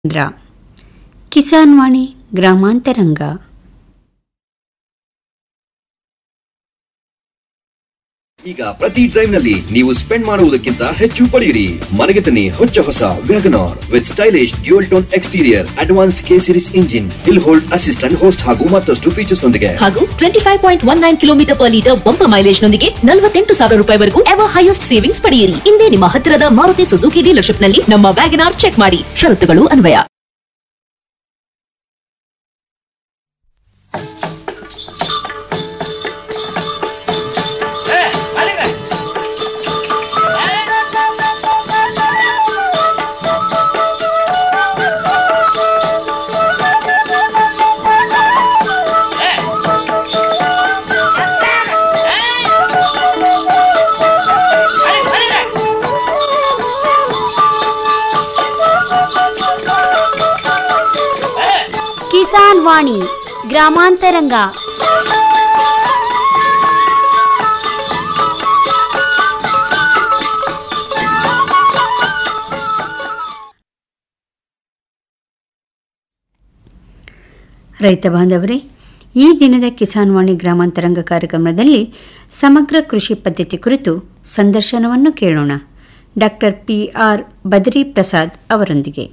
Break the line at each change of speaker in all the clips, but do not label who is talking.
ಕೇಂದ್ರ ಕಿಸಾನ್ ವಾಣಿ ಗ್ರಾಮಾಂತರಂಗ
ಈಗ ಪ್ರತಿ ಡ್ರೈವ್ ನಲ್ಲಿ ನೀವು ಸ್ಪೆಂಡ್ ಮಾಡುವುದಕ್ಕಿಂತ ಹೆಚ್ಚು ಪಡೆಯಿರಿ ಮನೆಗೆ ತನ್ನಿ ಹೊಚ್ಚ ಹೊಸ wagon R with stylish dual tone exterior advance K series engine hill hold assistant host ಹಾಗೂ ಮತ್ತಷ್ಟು ಫೀಚರ್ಸ್ ನೊಂದಿಗೆ
ಹಾಗೂ twenty five point one nine kilometre per litre bumper mileage ನೊಂದಿಗೆ ನಲವತ್ತೆಂಟು ಸಾವಿರ ರೂಪಾಯಿವರೆಗೂ ಎವರ್ ಹೈಯೆಸ್ಟ್ ಸೇವಿಂಗ್ಸ್ ಪಡೆಯಿರಿ ಇಂದೇ ನಿಮ್ಮ ಹತ್ತಿರದ ಮಾರುತಿ ಸುಜುಕಿ ಡೀಲರ್ಶಿಪ್ ನಲ್ಲಿ ನಮ್ಮ ವ್ಯಾಗನಾರ್ ಚೆಕ್ ಮಾಡಿ ಷರತ್ತುಗಳು ಅನ್ವಯ
ಕಿಸಾನ್ ವಾಣಿ ಗ್ರಾಮಾಂತರಂಗ
ರೈತ ಬಾಂಧವರೇ ಈ ದಿನದ ಕಿಸಾನ್ ವಾಣಿ ಗ್ರಾಮಾಂತರಂಗ ಕಾರ್ಯಕ್ರಮದಲ್ಲಿ ಸಮಗ್ರ ಕೃಷಿ ಪದ್ಧತಿ ಕುರಿತು ಸಂದರ್ಶನವನ್ನು ಕೇಳೋಣ doctor P R Badri Prasad ಅವರೊಂದಿಗೆ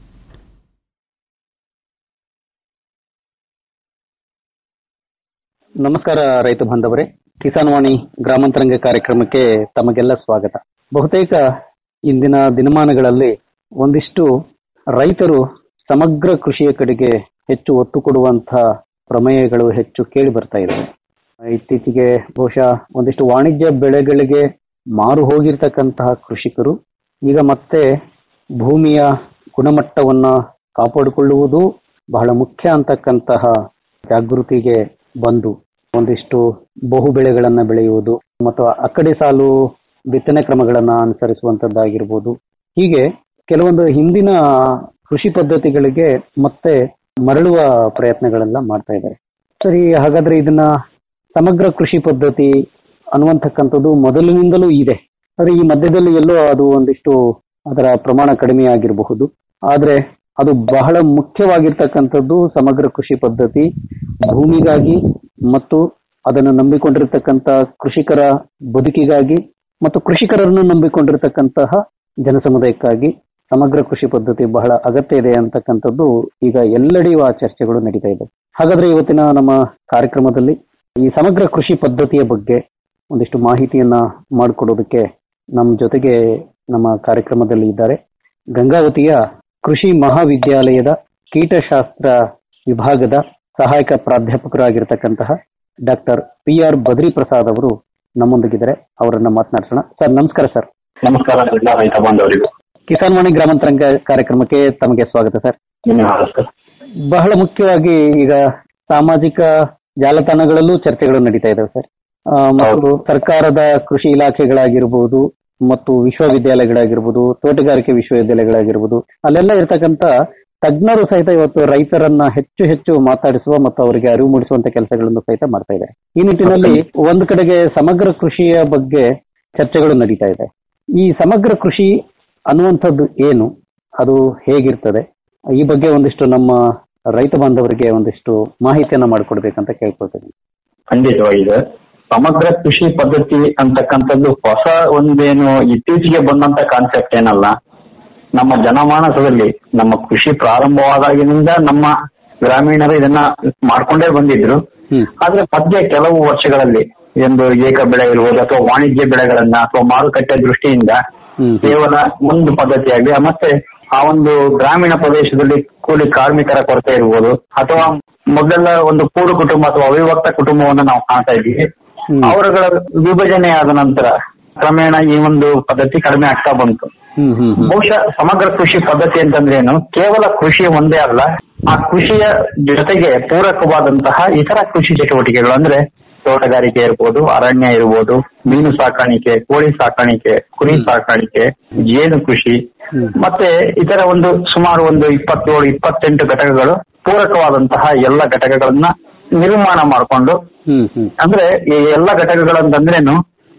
ನಮಸ್ಕಾರ ರೈತ ಬಾಂಧವರೇ ಕಿಸಾನ್ ವಾಣಿ ಗ್ರಾಮಾಂತರಂಗ ಕಾರ್ಯಕ್ರಮಕ್ಕೆ ತಮಗೆಲ್ಲ ಸ್ವಾಗತ ಬಹುತೇಕ ಇಂದಿನ ದಿನಮಾನಗಳಲ್ಲಿ ಒಂದಿಷ್ಟು ರೈತರು ಸಮಗ್ರ ಕೃಷಿಯ ಕಡೆಗೆ ಹೆಚ್ಚು ಒತ್ತು ಕೊಡುವಂತಹ ಪ್ರಮೇಯಗಳು ಹೆಚ್ಚು ಕೇಳಿ ಬರ್ತಾ ಇದೆ ಇತ್ತೀಚೆಗೆ ಬಹುಶಃ ಒಂದಿಷ್ಟು ವಾಣಿಜ್ಯ ಬೆಳೆಗಳಿಗೆ ಮಾರು ಹೋಗಿರ್ತಕ್ಕಂತಹ ಕೃಷಿಕರು ಈಗ ಮತ್ತೆ ಭೂಮಿಯ ಗುಣಮಟ್ಟವನ್ನ ಕಾಪಾಡಿಕೊಳ್ಳುವುದು ಬಹಳ ಮುಖ್ಯ ಅಂತಕ್ಕಂತಹ ಜಾಗೃತಿಗೆ ಬಂದು ಒಂದಿಷ್ಟು ಬಹು ಬೆಳೆಗಳನ್ನ ಬೆಳೆಯುವುದು ಮತ್ತು ಅಕ್ಕಡಿ ಸಾಲು ಬಿತ್ತನೆ ಕ್ರಮಗಳನ್ನ ಅನುಸರಿಸುವಂತದ್ದಾಗಿರ್ಬೋದು ಹೀಗೆ ಕೆಲವೊಂದು ಹಿಂದಿನ ಕೃಷಿ ಪದ್ಧತಿಗಳಿಗೆ ಮತ್ತೆ ಮರಳುವ ಪ್ರಯತ್ನಗಳೆಲ್ಲ ಮಾಡ್ತಾ ಇದ್ದಾರೆ ಸರಿ ಹಾಗಾದ್ರೆ ಇದನ್ನ ಸಮಗ್ರ ಕೃಷಿ ಪದ್ಧತಿ ಅನ್ನುವಂತಕ್ಕಂಥದ್ದು ಮೊದಲಿನಿಂದಲೂ ಇದೆ ಆದ್ರೆ ಈ ಮಧ್ಯದಲ್ಲಿ ಎಲ್ಲೋ ಅದು ಒಂದಿಷ್ಟು ಅದರ ಪ್ರಮಾಣ ಕಡಿಮೆ ಆಗಿರಬಹುದು ಆದ್ರೆ ಅದು ಬಹಳ ಮುಖ್ಯವಾಗಿರ್ತಕ್ಕಂಥದ್ದು ಸಮಗ್ರ ಕೃಷಿ ಪದ್ಧತಿ ಭೂಮಿಗಾಗಿ ಮತ್ತು ಅದನ್ನು ನಂಬಿಕೊಂಡಿರ್ತಕ್ಕಂಥ ಕೃಷಿಕರ ಬದುಕಿಗಾಗಿ ಮತ್ತು ಕೃಷಿಕರನ್ನು ನಂಬಿಕೊಂಡಿರ್ತಕ್ಕಂತಹ ಜನಸಮುದಾಯಕ್ಕಾಗಿ ಸಮಗ್ರ ಕೃಷಿ ಪದ್ಧತಿ ಬಹಳ ಅಗತ್ಯ ಇದೆ ಅಂತಕ್ಕಂಥದ್ದು ಈಗ ಎಲ್ಲೆಡೆಯೂ ಆ ಚರ್ಚೆಗಳು ನಡೀತಾ ಇದೆ ಹಾಗಾದ್ರೆ ಇವತ್ತಿನ ನಮ್ಮ ಕಾರ್ಯಕ್ರಮದಲ್ಲಿ ಈ ಸಮಗ್ರ ಕೃಷಿ ಪದ್ಧತಿಯ ಬಗ್ಗೆ ಒಂದಿಷ್ಟು ಮಾಹಿತಿಯನ್ನ ಮಾಡಿಕೊಡೋದಕ್ಕೆ ನಮ್ಮ ಜೊತೆಗೆ ನಮ್ಮ ಕಾರ್ಯಕ್ರಮದಲ್ಲಿ ಇದ್ದಾರೆ ಗಂಗಾವತಿಯ ಕೃಷಿ ಮಹಾವಿದ್ಯಾಲಯದ ಕೀಟಶಾಸ್ತ್ರ ವಿಭಾಗದ ಸಹಾಯಕ ಪ್ರಾಧ್ಯಾಪಕರಾಗಿರ್ತಕ್ಕಂತಹ doctor P R Badri Prasad ಅವರು ನಮ್ಮೊಂದಿಗಿದ್ದಾರೆ ಅವರನ್ನ ಮಾತನಾಡಿಸೋಣ ಸರ್ ನಮಸ್ಕಾರ ಸರ್
ನಮಸ್ಕಾರ ಎಲ್ಲ ರೈತ ಬಾಂಧವರಿಗೂ
ಕಿಸಾನ್ ವಾಣಿ ಗ್ರಾಮಾಂತರಂಗ ಕಾರ್ಯಕ್ರಮಕ್ಕೆ ತಮಗೆ ಸ್ವಾಗತ ಸರ್
ಧನ್ಯವಾದ
ಬಹಳ ಮುಖ್ಯವಾಗಿ ಈಗ ಸಾಮಾಜಿಕ ಜಾಲತಾಣಗಳಲ್ಲೂ ಚರ್ಚೆಗಳು ನಡೀತಾ ಇದಾವೆ ಸರ್ ಆ, ಮತ್ತು ಸರ್ಕಾರದ ಕೃಷಿ ಇಲಾಖೆಗಳಾಗಿರ್ಬೋದು ಮತ್ತು ವಿಶ್ವವಿದ್ಯಾಲಯಗಳಾಗಿರ್ಬೋದು ತೋಟಗಾರಿಕೆ ವಿಶ್ವವಿದ್ಯಾಲಯಗಳಾಗಿರ್ಬೋದು ಅಲ್ಲೆಲ್ಲ ಇರ್ತಕ್ಕಂತ ತಜ್ಞರು ಸಹಿತ ಇವತ್ತು ರೈತರನ್ನ ಹೆಚ್ಚು ಹೆಚ್ಚು ಮಾತಾಡಿಸುವ ಮತ್ತು ಅವರಿಗೆ ಅರಿವು ಮೂಡಿಸುವಂತ ಕೆಲಸಗಳನ್ನು ಸಹಿತ ಮಾಡ್ತಾ ಇದ್ದಾರೆ ಈ ನಿಟ್ಟಿನಲ್ಲಿ ಒಂದು ಕಡೆಗೆ ಸಮಗ್ರ ಕೃಷಿಯ ಬಗ್ಗೆ ಚರ್ಚೆಗಳು ನಡೀತಾ ಇದೆ ಈ ಸಮಗ್ರ ಕೃಷಿ ಅನ್ನುವಂಥದ್ದು ಏನು ಅದು ಹೇಗಿರ್ತದೆ ಈ ಬಗ್ಗೆ ಒಂದಿಷ್ಟು ನಮ್ಮ ರೈತ ಬಾಂಧವರಿಗೆ ಒಂದಿಷ್ಟು ಮಾಹಿತಿಯನ್ನ ಮಾಡಿಕೊಡ್ಬೇಕಂತ ಕೇಳ್ಕೊಳ್ತೀನಿ
ಖಂಡಿತವಾಗಿದೆ ಸಮಗ್ರ ಕೃಷಿ ಪದ್ಧತಿ ಅಂತಕ್ಕಂಥದ್ದು ಹೊಸ ಒಂದೇನು ಇತ್ತೀಚೆಗೆ ಬಂದಂತ ಕಾನ್ಸೆಪ್ಟ್ ಏನಲ್ಲ ನಮ್ಮ ಜನಮಾನಸದಲ್ಲಿ ನಮ್ಮ ಕೃಷಿ ಪ್ರಾರಂಭವಾದಾಗಿನಿಂದ ನಮ್ಮ ಗ್ರಾಮೀಣರು ಇದನ್ನ ಮಾಡ್ಕೊಂಡೇ ಬಂದಿದ್ರು
ಹ್ಮ್
ಆದ್ರೆ ಮಧ್ಯೆ ಕೆಲವು ವರ್ಷಗಳಲ್ಲಿ ಒಂದು ಏಕ ಬೆಳೆ ಇರ್ಬೋದು ಅಥವಾ ವಾಣಿಜ್ಯ ಬೆಳೆಗಳನ್ನ ಅಥವಾ ಮಾರುಕಟ್ಟೆ ದೃಷ್ಟಿಯಿಂದ
ಹ್ಮ್
ಕೇವಲ ಒಂದು ಪದ್ಧತಿಯಾಗಿ ಮತ್ತೆ ಆ ಒಂದು ಗ್ರಾಮೀಣ ಪ್ರದೇಶದಲ್ಲಿ ಕೂಲಿ ಕಾರ್ಮಿಕರ ಕೊರತೆ ಇರ್ಬೋದು ಅಥವಾ ಮೊದಲೆಲ್ಲ ಒಂದು ಕೂಡು ಕುಟುಂಬ ಅಥವಾ ಅವಿಭಕ್ತ ಕುಟುಂಬವನ್ನು ನಾವು ಕಾಣ್ತಾ ಇದ್ದೀವಿ
ಹ್ಮ್.
ಅವರುಗಳ ವಿಭಜನೆ ಆದ ನಂತರ ಕ್ರಮೇಣ ಈ ಒಂದು ಪದ್ಧತಿ ಕಡಿಮೆ ಆಗ್ತಾ ಬಂತು
ಹ್ಮ್ ಹ್ಮ್ ಹ್ಮ್
ಬಹುಶಃ ಸಮಗ್ರ ಕೃಷಿ ಪದ್ಧತಿ ಅಂತಂದ್ರೆ ಏನು ಕೇವಲ ಕೃಷಿ ಒಂದೇ ಅಲ್ಲ ಆ ಕೃಷಿಯ ಜೊತೆಗೆ ಪೂರಕವಾದಂತಹ ಇತರ ಕೃಷಿ ಚಟುವಟಿಕೆಗಳು ಅಂದ್ರೆ ತೋಟಗಾರಿಕೆ ಇರ್ಬೋದು ಅರಣ್ಯ ಇರ್ಬೋದು ಮೀನು ಸಾಕಾಣಿಕೆ ಕೋಳಿ ಸಾಕಾಣಿಕೆ ಕುರಿ ಸಾಕಾಣಿಕೆ ಜೇನು ಕೃಷಿ ಮತ್ತೆ ಇತರ ಒಂದು ಸುಮಾರು ಒಂದು ಇಪ್ಪತ್ತೇಳು ಇಪ್ಪತ್ತೆಂಟು ಘಟಕಗಳು ಪೂರಕವಾದಂತಹ ಎಲ್ಲ ಘಟಕಗಳನ್ನ ನಿರ್ಮಾಣ ಮಾಡಿಕೊಂಡು
ಹ್ಮ್ ಹ್ಮ್
ಅಂದ್ರೆ ಈ ಎಲ್ಲ ಘಟಕಗಳಂತಂದ್ರೇನು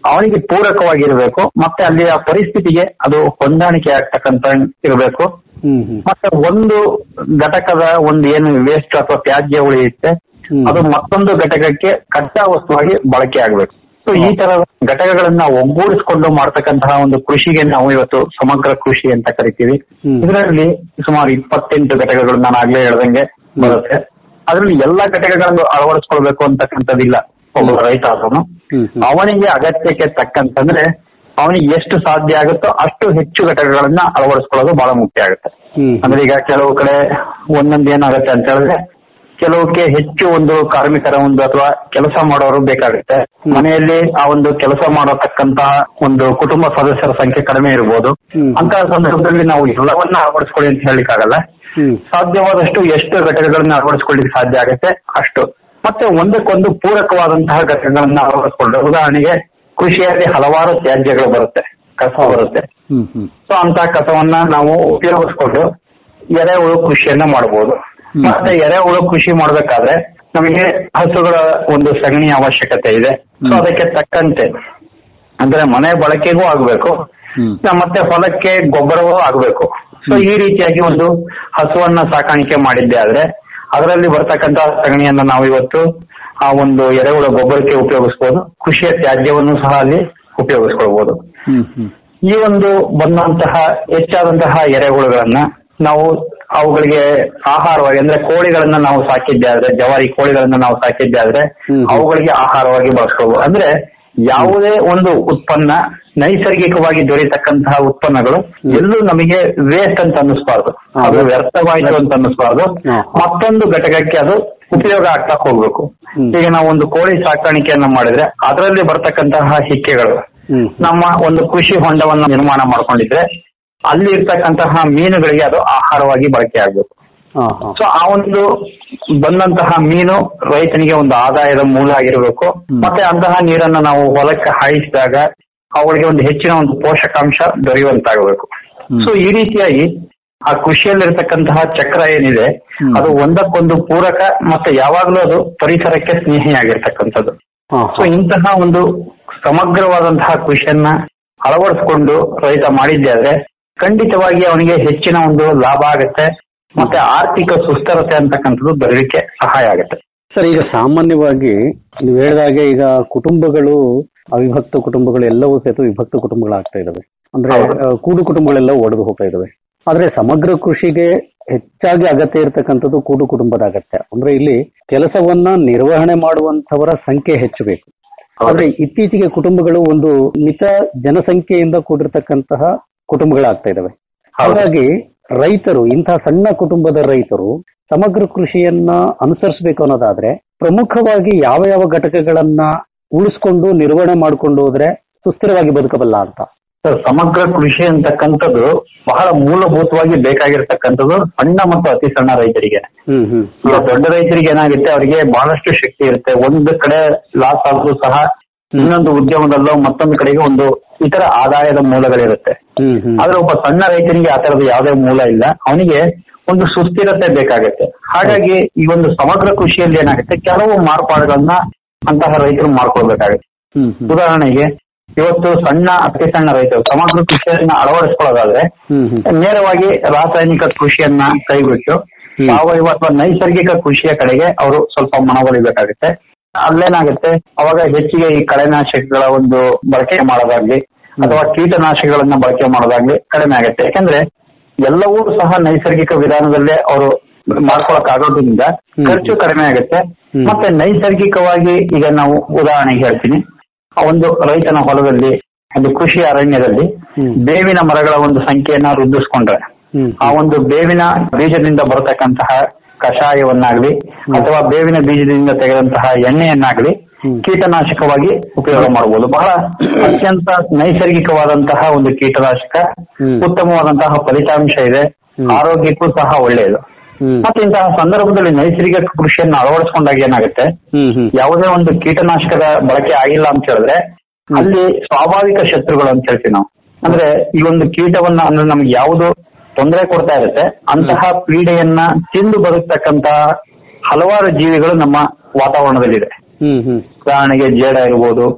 ಅವನಿಗೆ ಪೂರಕವಾಗಿರ್ಬೇಕು ಮತ್ತೆ ಅಲ್ಲಿಯ ಪರಿಸ್ಥಿತಿಗೆ ಅದು ಹೊಂದಾಣಿಕೆ ಆಗ್ತಕ್ಕಂತ ಇರಬೇಕು
ಹ್ಮ್ ಹ್ಮ್
ಮತ್ತೆ ಒಂದು ಘಟಕದ ಒಂದು ಏನು ವೇಸ್ಟ್ ಅಥವಾ ತ್ಯಾಜ್ಯ ಉಳಿಯುತ್ತೆ
ಹ್ಮ್.
ಅದು ಮತ್ತೊಂದು ಘಟಕಕ್ಕೆ ಕಚ್ಚಾ ವಸ್ತುವಾಗಿ ಬಳಕೆ ಆಗ್ಬೇಕು ಸೊ ಈ ತರ ಘಟಕಗಳನ್ನ ಒಗ್ಗೂಡಿಸಿಕೊಂಡು ಮಾಡ್ತಕ್ಕಂತಹ ಒಂದು ಕೃಷಿಗೆ ನಾವು ಇವತ್ತು ಸಮಗ್ರ ಕೃಷಿ ಅಂತ ಕರಿತೀವಿ
ಹ್ಮ್.
ಇದರಲ್ಲಿ ಸುಮಾರು ಇಪ್ಪತ್ತೆಂಟು ಘಟಕಗಳು ನಾನು ಆಗ್ಲೇ ಹೇಳ್ದಂಗೆ ಬರುತ್ತೆ ಅದರಲ್ಲಿ ಎಲ್ಲಾ ಘಟಕಗಳನ್ನು ಅಳವಡಿಸ್ಕೊಳ್ಬೇಕು ಅಂತಕ್ಕಂಥದ್ದಿಲ್ಲ ಒಬ್ಬ ರೈತ ಆದವನು
ಹ್ಮ್ ಹ್ಮ್.
ಅವನಿಗೆ ಅಗತ್ಯಕ್ಕೆ ತಕ್ಕಂತಂದ್ರೆ ಅವನಿಗೆ ಎಷ್ಟು ಸಾಧ್ಯ ಆಗುತ್ತೋ ಅಷ್ಟು ಹೆಚ್ಚು ಘಟಕಗಳನ್ನ ಅಳವಡಿಸ್ಕೊಳ್ಳೋದು ಬಹಳ ಮುಖ್ಯ ಆಗುತ್ತೆ
ಹ್ಮ್
ಅಂದ್ರೆ ಈಗ ಕೆಲವು ಕಡೆ ಒಂದೊಂದು ಏನಾಗುತ್ತೆ ಅಂತ ಹೇಳಿದ್ರೆ ಕೆಲವಕ್ಕೆ ಹೆಚ್ಚು ಒಂದು ಕಾರ್ಮಿಕರ ಒಂದು ಅಥವಾ ಕೆಲಸ ಮಾಡೋರು ಬೇಕಾಗುತ್ತೆ ಮನೆಯಲ್ಲಿ ಆ ಒಂದು ಕೆಲಸ ಮಾಡತಕ್ಕಂತಹ ಒಂದು ಕುಟುಂಬ ಸದಸ್ಯರ ಸಂಖ್ಯೆ ಕಡಿಮೆ ಇರಬಹುದು
ಹ್ಮ್.
ಅಂತ ಸಂದರ್ಭದಲ್ಲಿ ನಾವು ಎಲ್ಲವನ್ನ ಅಳವಡಿಸ್ಕೊಳ್ಳಿ ಅಂತ ಹೇಳಿಕ್ಕಾಗಲ್ಲ
ಹ್ಮ್
ಸಾಧ್ಯವಾದಷ್ಟು ಎಷ್ಟು ಘಟಕಗಳನ್ನ ಅಳವಡಿಸ್ಕೊಳ್ಳಿಕ್ಕೆ ಸಾಧ್ಯ ಆಗುತ್ತೆ ಅಷ್ಟು ಮತ್ತೆ ಒಂದಕ್ಕೊಂದು ಪೂರಕವಾದಂತಹ ಘಟಕಗಳನ್ನ ಅಳವಡಿಸ್ಕೊಂಡ್ರೆ ಉದಾಹರಣೆಗೆ ಕೃಷಿಯಲ್ಲಿ ಹಲವಾರು ತ್ಯಾಜ್ಯಗಳು ಬರುತ್ತೆ ಕಸ ಬರುತ್ತೆ
ಹ್ಮ್ ಹ್ಮ್
ಸೊ ಅಂತ ಕಸವನ್ನ ನಾವು ಉಪಯೋಗಿಸ್ಕೊಂಡು ಎರೆಹುಳು ಕೃಷಿಯನ್ನ ಮಾಡಬಹುದು
ಹ್ಮ್.
ಮತ್ತೆ ಎರೆಹುಳು ಕೃಷಿ ಮಾಡ್ಬೇಕಾದ್ರೆ ನಮಗೆ ಹಸುಗಳ ಒಂದು ಸಗಣಿ ಅವಶ್ಯಕತೆ ಇದೆ ಸೊ
ಹ್ಮ್.
ಅದಕ್ಕೆ ತಕ್ಕಂತೆ ಅಂದ್ರೆ ಮನೆ ಬಳಕೆಗೂ ಆಗ್ಬೇಕು
ಹ್ಮ್.
ನ- ಮತ್ತೆ ಹೊಲಕ್ಕೆ ಗೊಬ್ಬರವೂ ಆಗ್ಬೇಕು ಸೊ ಈ ರೀತಿಯಾಗಿ ಒಂದು ಹಸುವನ್ನ ಸಾಕಾಣಿಕೆ ಮಾಡಿದ್ದೆ ಆದ್ರೆ ಅದರಲ್ಲಿ ಬರ್ತಕ್ಕಂತ ಸಗಣಿಯನ್ನ ನಾವು ಇವತ್ತು ಆ ಒಂದು ಎರೆಹುಳ ಗೊಬ್ಬರಕ್ಕೆ ಉಪಯೋಗಿಸಬಹುದು ಕೃಷಿಯ ತ್ಯಾಜ್ಯವನ್ನು ಸಹ ಅಲ್ಲಿ ಉಪಯೋಗಿಸ್ಕೊಳ್ಬಹುದು
ಹ್ಮ್ ಹ್ಮ್
ಈ ಒಂದು ಬಂದಂತಹ ಹೆಚ್ಚಾದಂತಹ ಎರೆಹುಳುಗಳನ್ನ ನಾವು ಅವುಗಳಿಗೆ ಆಹಾರವಾಗಿ ಅಂದ್ರೆ ಕೋಳಿಗಳನ್ನ ನಾವು ಸಾಕಿದ್ದೆ ಆದ್ರೆ ಜವಾರಿ ಕೋಳಿಗಳನ್ನ ನಾವು ಸಾಕಿದ್ದೆ ಆದ್ರೆ
ಹ್ಮ್.
ಅವುಗಳಿಗೆ ಆಹಾರವಾಗಿ ಬಳಸ್ಕೋಬಹುದು ಅಂದ್ರೆ ಯಾವುದೇ ಒಂದು ಉತ್ಪನ್ನ ನೈಸರ್ಗಿಕವಾಗಿ ದೊರೆಯತಕ್ಕಂತಹ ಉತ್ಪನ್ನಗಳು ಎಲ್ಲೂ ನಮಗೆ ವೇಸ್ಟ್ ಅಂತ ಅನ್ನಿಸ್ಬಾರ್ದು ಅದು ವ್ಯರ್ಥವಾಯಿತು ಅಂತ ಅನ್ನಿಸ್ಬಾರ್ದು
ಹಾ.
ಮತ್ತೊಂದು ಘಟಕಕ್ಕೆ ಅದು ಉಪಯೋಗ ಆಗ್ತಾ ಹೋಗ್ಬೇಕು
ಹ್ಮ್.
ಈಗ ನಾವು ಒಂದು ಕೋಳಿ ಸಾಕಾಣಿಕೆಯನ್ನ ಮಾಡಿದ್ರೆ ಅದರಲ್ಲಿ ಬರ್ತಕ್ಕಂತಹ ಹಿಕ್ಕೆಗಳು
ಹ್ಮ್
ನಮ್ಮ ಒಂದು ಕೃಷಿ ಹೊಂಡವನ್ನ ನಿರ್ಮಾಣ ಮಾಡ್ಕೊಂಡಿದ್ರೆ ಅಲ್ಲಿ ಇರ್ತಕ್ಕಂತಹ ಮೀನುಗಳಿಗೆ ಅದು ಆಹಾರವಾಗಿ ಬಳಕೆ ಆಗ್ಬೇಕು
ಹಾ ಹಾ
ಸೊ ಆ ಒಂದು ಬಂದಂತಹ ಮೀನು ರೈತನಿಗೆ ಒಂದು ಆದಾಯದ ಮೂಲ ಆಗಿರಬೇಕು ಮತ್ತೆ ಅಂತಹ ನೀರನ್ನ ನಾವು ಹೊಲಕ್ಕೆ ಹಾಯಿಸಿದಾಗ ಅವುಗಳಿಗೆ ಒಂದು ಹೆಚ್ಚಿನ ಒಂದು ಪೋಷಕಾಂಶ ದೊರೆಯುವಂತಾಗಬೇಕು
ಹ್ಮ್.
ಸೊ ಈ ರೀತಿಯಾಗಿ ಆ ಕೃಷಿಯಲ್ಲಿರ್ತಕ್ಕಂತಹ ಚಕ್ರ ಏನಿದೆ
ಹ್ಮ್.
ಅದು ಒಂದಕ್ಕೊಂದು ಪೂರಕ ಮತ್ತೆ ಯಾವಾಗಲೂ ಅದು ಪರಿಸರಕ್ಕೆ ಸ್ನೇಹಿಯಾಗಿರ್ತಕ್ಕಂಥದ್ದು
ಹಾ
ಸೊ ಇಂತಹ ಒಂದು ಸಮಗ್ರವಾದಂತಹ ಕೃಷಿಯನ್ನ ಅಳವಡಿಸಿಕೊಂಡು ರೈತ ಮಾಡಿದ್ದೆ ಆದ್ರೆ ಖಂಡಿತವಾಗಿ ಅವನಿಗೆ ಹೆಚ್ಚಿನ ಒಂದು ಲಾಭ ಆಗುತ್ತೆ ಮತ್ತೆ ಆರ್ಥಿಕ ಸುಸ್ಥಿರತೆ ಅಂತಕ್ಕಂಥದ್ದು ಬರಲಿಕ್ಕೆ ಸಹಾಯ ಆಗುತ್ತೆ
ಸರ್ ಈಗ ಸಾಮಾನ್ಯವಾಗಿ ನೀವು ಹೇಳಿದಾಗೆ ಈಗ ಕುಟುಂಬಗಳು ಅವಿಭಕ್ತ ಕುಟುಂಬಗಳು ಎಲ್ಲವೂ ಸಹಿತ ವಿಭಕ್ತ ಕುಟುಂಬಗಳಾಗ್ತಾ ಇದಾವೆ ಅಂದ್ರೆ
ಹೌದು.
ಆ, ಕೂಡು ಕುಟುಂಬಗಳೆಲ್ಲ ಒಡೆದು ಹೋಗ್ತಾ ಇದಾವೆ ಆದ್ರೆ ಸಮಗ್ರ ಕೃಷಿಗೆ ಹೆಚ್ಚಾಗಿ ಅಗತ್ಯ ಇರತಕ್ಕಂಥದ್ದು ಕೂಡು ಕುಟುಂಬದ ಅಗತ್ಯ ಅಂದ್ರೆ ಇಲ್ಲಿ ಕೆಲಸವನ್ನ ನಿರ್ವಹಣೆ ಮಾಡುವಂತವರ ಸಂಖ್ಯೆ ಹೆಚ್ಚಬೇಕು ಆದ್ರೆ ಇತ್ತೀಚೆಗೆ ಕುಟುಂಬಗಳು ಒಂದು ಮಿತ ಜನಸಂಖ್ಯೆಯಿಂದ ಕೂಡಿರ್ತಕ್ಕಂತಹ ಕುಟುಂಬಗಳಾಗ್ತಾ ಇದಾವೆ ಹಾಗಾಗಿ ರೈತರು ಇಂತಹ ಸಣ್ಣ ಕುಟುಂಬದ ರೈತರು ಸಮಗ್ರ ಕೃಷಿಯನ್ನ ಅನುಸರಿಸಬೇಕು ಅನ್ನೋದಾದ್ರೆ ಪ್ರಮುಖವಾಗಿ ಯಾವ ಯಾವ ಘಟಕಗಳನ್ನ ಉಳಿಸ್ಕೊಂಡು ನಿರ್ವಹಣೆ ಮಾಡ್ಕೊಂಡು ಹೋದ್ರೆ ಸುಸ್ಥಿರವಾಗಿ ಬದುಕಬಲ್ಲ ಅಂತ
ಸರ್, ಸಮಗ್ರ ಕೃಷಿ ಅಂತಕ್ಕಂಥದ್ದು ಬಹಳ ಮೂಲಭೂತವಾಗಿ ಬೇಕಾಗಿರ್ತಕ್ಕಂಥದ್ದು ಸಣ್ಣ ಮತ್ತು ಅತಿ ಸಣ್ಣ ರೈತರಿಗೆ
ಹ್ಮ್ ಹ್ಮ್
ಈಗ ದೊಡ್ಡ ರೈತರಿಗೆ ಏನಾಗುತ್ತೆ ಅವರಿಗೆ ಬಹಳಷ್ಟು ಶಕ್ತಿ ಇರುತ್ತೆ ಒಂದು ಕಡೆ ಲಾಸ್ ಆದ್ರೂ ಸಹ ಇನ್ನೊಂದು ಉದ್ಯಮದಲ್ಲೋ ಮತ್ತೊಂದು ಕಡೆಗೆ ಒಂದು ಇತರ ಆದಾಯದ ಮೂಲಗಳಿರುತ್ತೆ
ಹ್ಮ್ ಹ್ಮ್
ಆದ್ರೆ ಒಬ್ಬ ಸಣ್ಣ ರೈತನಿಗೆ ಆ ತರದ ಯಾವುದೇ ಮೂಲ ಇಲ್ಲ ಅವನಿಗೆ ಒಂದು ಸುಸ್ಥಿರತೆ ಬೇಕಾಗುತ್ತೆ ಹಾಗಾಗಿ ಈ ಒಂದು ಸಮಗ್ರ ಕೃಷಿಯಲ್ಲಿ ಏನಾಗುತ್ತೆ ಕೆಲವು ಮಾರ್ಪಾಡುಗಳನ್ನ ಅಂತಹ ರೈತರು ಮಾಡ್ಕೊಳ್ಬೇಕಾಗುತ್ತೆ
ಹ್ಮ್ ಹ್ಮ್
ಉದಾಹರಣೆಗೆ ಇವತ್ತು ಸಣ್ಣ ಅತಿ ಸಣ್ಣ ರೈತರು ಸಮಗ್ರ ಕೃಷಿಯನ್ನ ಅಳವಡಿಸ್ಕೊಳ್ಳೋದಾದ್ರೆ
ಹ್ಮ್ ಹ್ಮ್
ನೇರವಾಗಿ ರಾಸಾಯನಿಕ ಕೃಷಿಯನ್ನ ಕೈಬಿಟ್ಟು
ಹ್ಮ್.
ಸಾವಯವ ಅಥವಾ ನೈಸರ್ಗಿಕ ಕೃಷಿಯ ಕಡೆಗೆ ಅವರು ಸ್ವಲ್ಪ ಮನವೊಲಿಬೇಕಾಗುತ್ತೆ ಅಲ್ಲೇನಾಗುತ್ತೆ ಅವಾಗ ಹೆಚ್ಚಿಗೆ ಈ ಕಳೆನಾಶಕಗಳ ಒಂದು ಬಳಕೆ ಮಾಡೋದಾಗ್ಲಿ ಅಥವಾ ಕೀಟನಾಶಕಗಳನ್ನ ಬಳಕೆ ಮಾಡೋದಾಗ್ಲಿ ಕಡಿಮೆ ಆಗುತ್ತೆ ಯಾಕಂದ್ರೆ ಎಲ್ಲವೂ ಸಹ ನೈಸರ್ಗಿಕ ವಿಧಾನದಲ್ಲೇ ಅವರು ಮಾಡ್ಕೊಳಕ್ ಆಗೋದ್ರಿಂದ
ಹ್ಮ್.
ಖರ್ಚು ಕಡಿಮೆ ಆಗುತ್ತೆ
ಹ್ಮ್.
ಮತ್ತೆ ನೈಸರ್ಗಿಕವಾಗಿ ಈಗ ನಾವು ಉದಾಹರಣೆಗೆ ಹೇಳ್ತೀನಿ ಆ ಒಂದು ರೈತನ ಹೊಲದಲ್ಲಿ ಒಂದು ಕೃಷಿ ಅರಣ್ಯದಲ್ಲಿ
ಹ್ಮ್.
ಬೇವಿನ ಮರಗಳ ಒಂದು ಸಂಖ್ಯೆಯನ್ನ ವೃದ್ಧಿಸ್ಕೊಂಡ್ರೆ
ಹ್ಮ್
ಆ ಒಂದು ಬೇವಿನ ಬೀಜದಿಂದ ಬರತಕ್ಕಂತಹ ಕಷಾಯವನ್ನಾಗ್ಲಿ ಅಥವಾ ಬೇವಿನ ಬೀಜದಿಂದ ತೆಗೆದಂತಹ ಎಣ್ಣೆಯನ್ನಾಗ್ಲಿ
ಹ್ಮ್.
ಕೀಟನಾಶಕವಾಗಿ ಉಪಯೋಗ ಮಾಡಬಹುದು ಬಹಳ ಅತ್ಯಂತ ನೈಸರ್ಗಿಕವಾದಂತಹ ಒಂದು ಕೀಟನಾಶಕ
ಹ್ಮ್.
ಉತ್ತಮವಾದಂತಹ ಫಲಿತಾಂಶ ಇದೆ
ಹ್ಮ್.
ಆರೋಗ್ಯಕ್ಕೂ ಸಹ ಒಳ್ಳೆಯದು
ಹ್ಮ್
ಮತ್ತೆ ಇಂತಹ ಸಂದರ್ಭದಲ್ಲಿ ನೈಸರ್ಗಿಕ ಕೃಷಿಯನ್ನು ಅಳವಡಿಸಿಕೊಂಡಾಗ ಏನಾಗುತ್ತೆ
ಹ್ಮ್ ಹ್ಮ್
ಯಾವುದೇ ಒಂದು ಕೀಟನಾಶಕದ ಬಳಕೆ ಆಗಿಲ್ಲ ಅಂತ ಹೇಳಿದ್ರೆ ಅಲ್ಲಿ ಸ್ವಾಭಾವಿಕ ಶತ್ರುಗಳು ಅಂತ ಹೇಳ್ತೀವಿ ನಾವು ಅಂದ್ರೆ ಈ ಒಂದು ಕೀಟವನ್ನ ಅಂದ್ರೆ ನಮ್ಗೆ ಯಾವುದು ತೊಂದರೆ ಕೊಡ್ತಾ ಇರುತ್ತೆ ಅಂತಹ ಪೀಡೆಯನ್ನ ತಿಂದು ಬದುಕ್ತಕ್ಕಂತಹ ಹಲವಾರು ಜೀವಿಗಳು ನಮ್ಮ ವಾತಾವರಣದಲ್ಲಿದೆ
ಹ್ಮ್ ಹ್ಮ್
ಉದಾಹರಣೆಗೆ ಜೇಡ ಇರ್ಬೋದು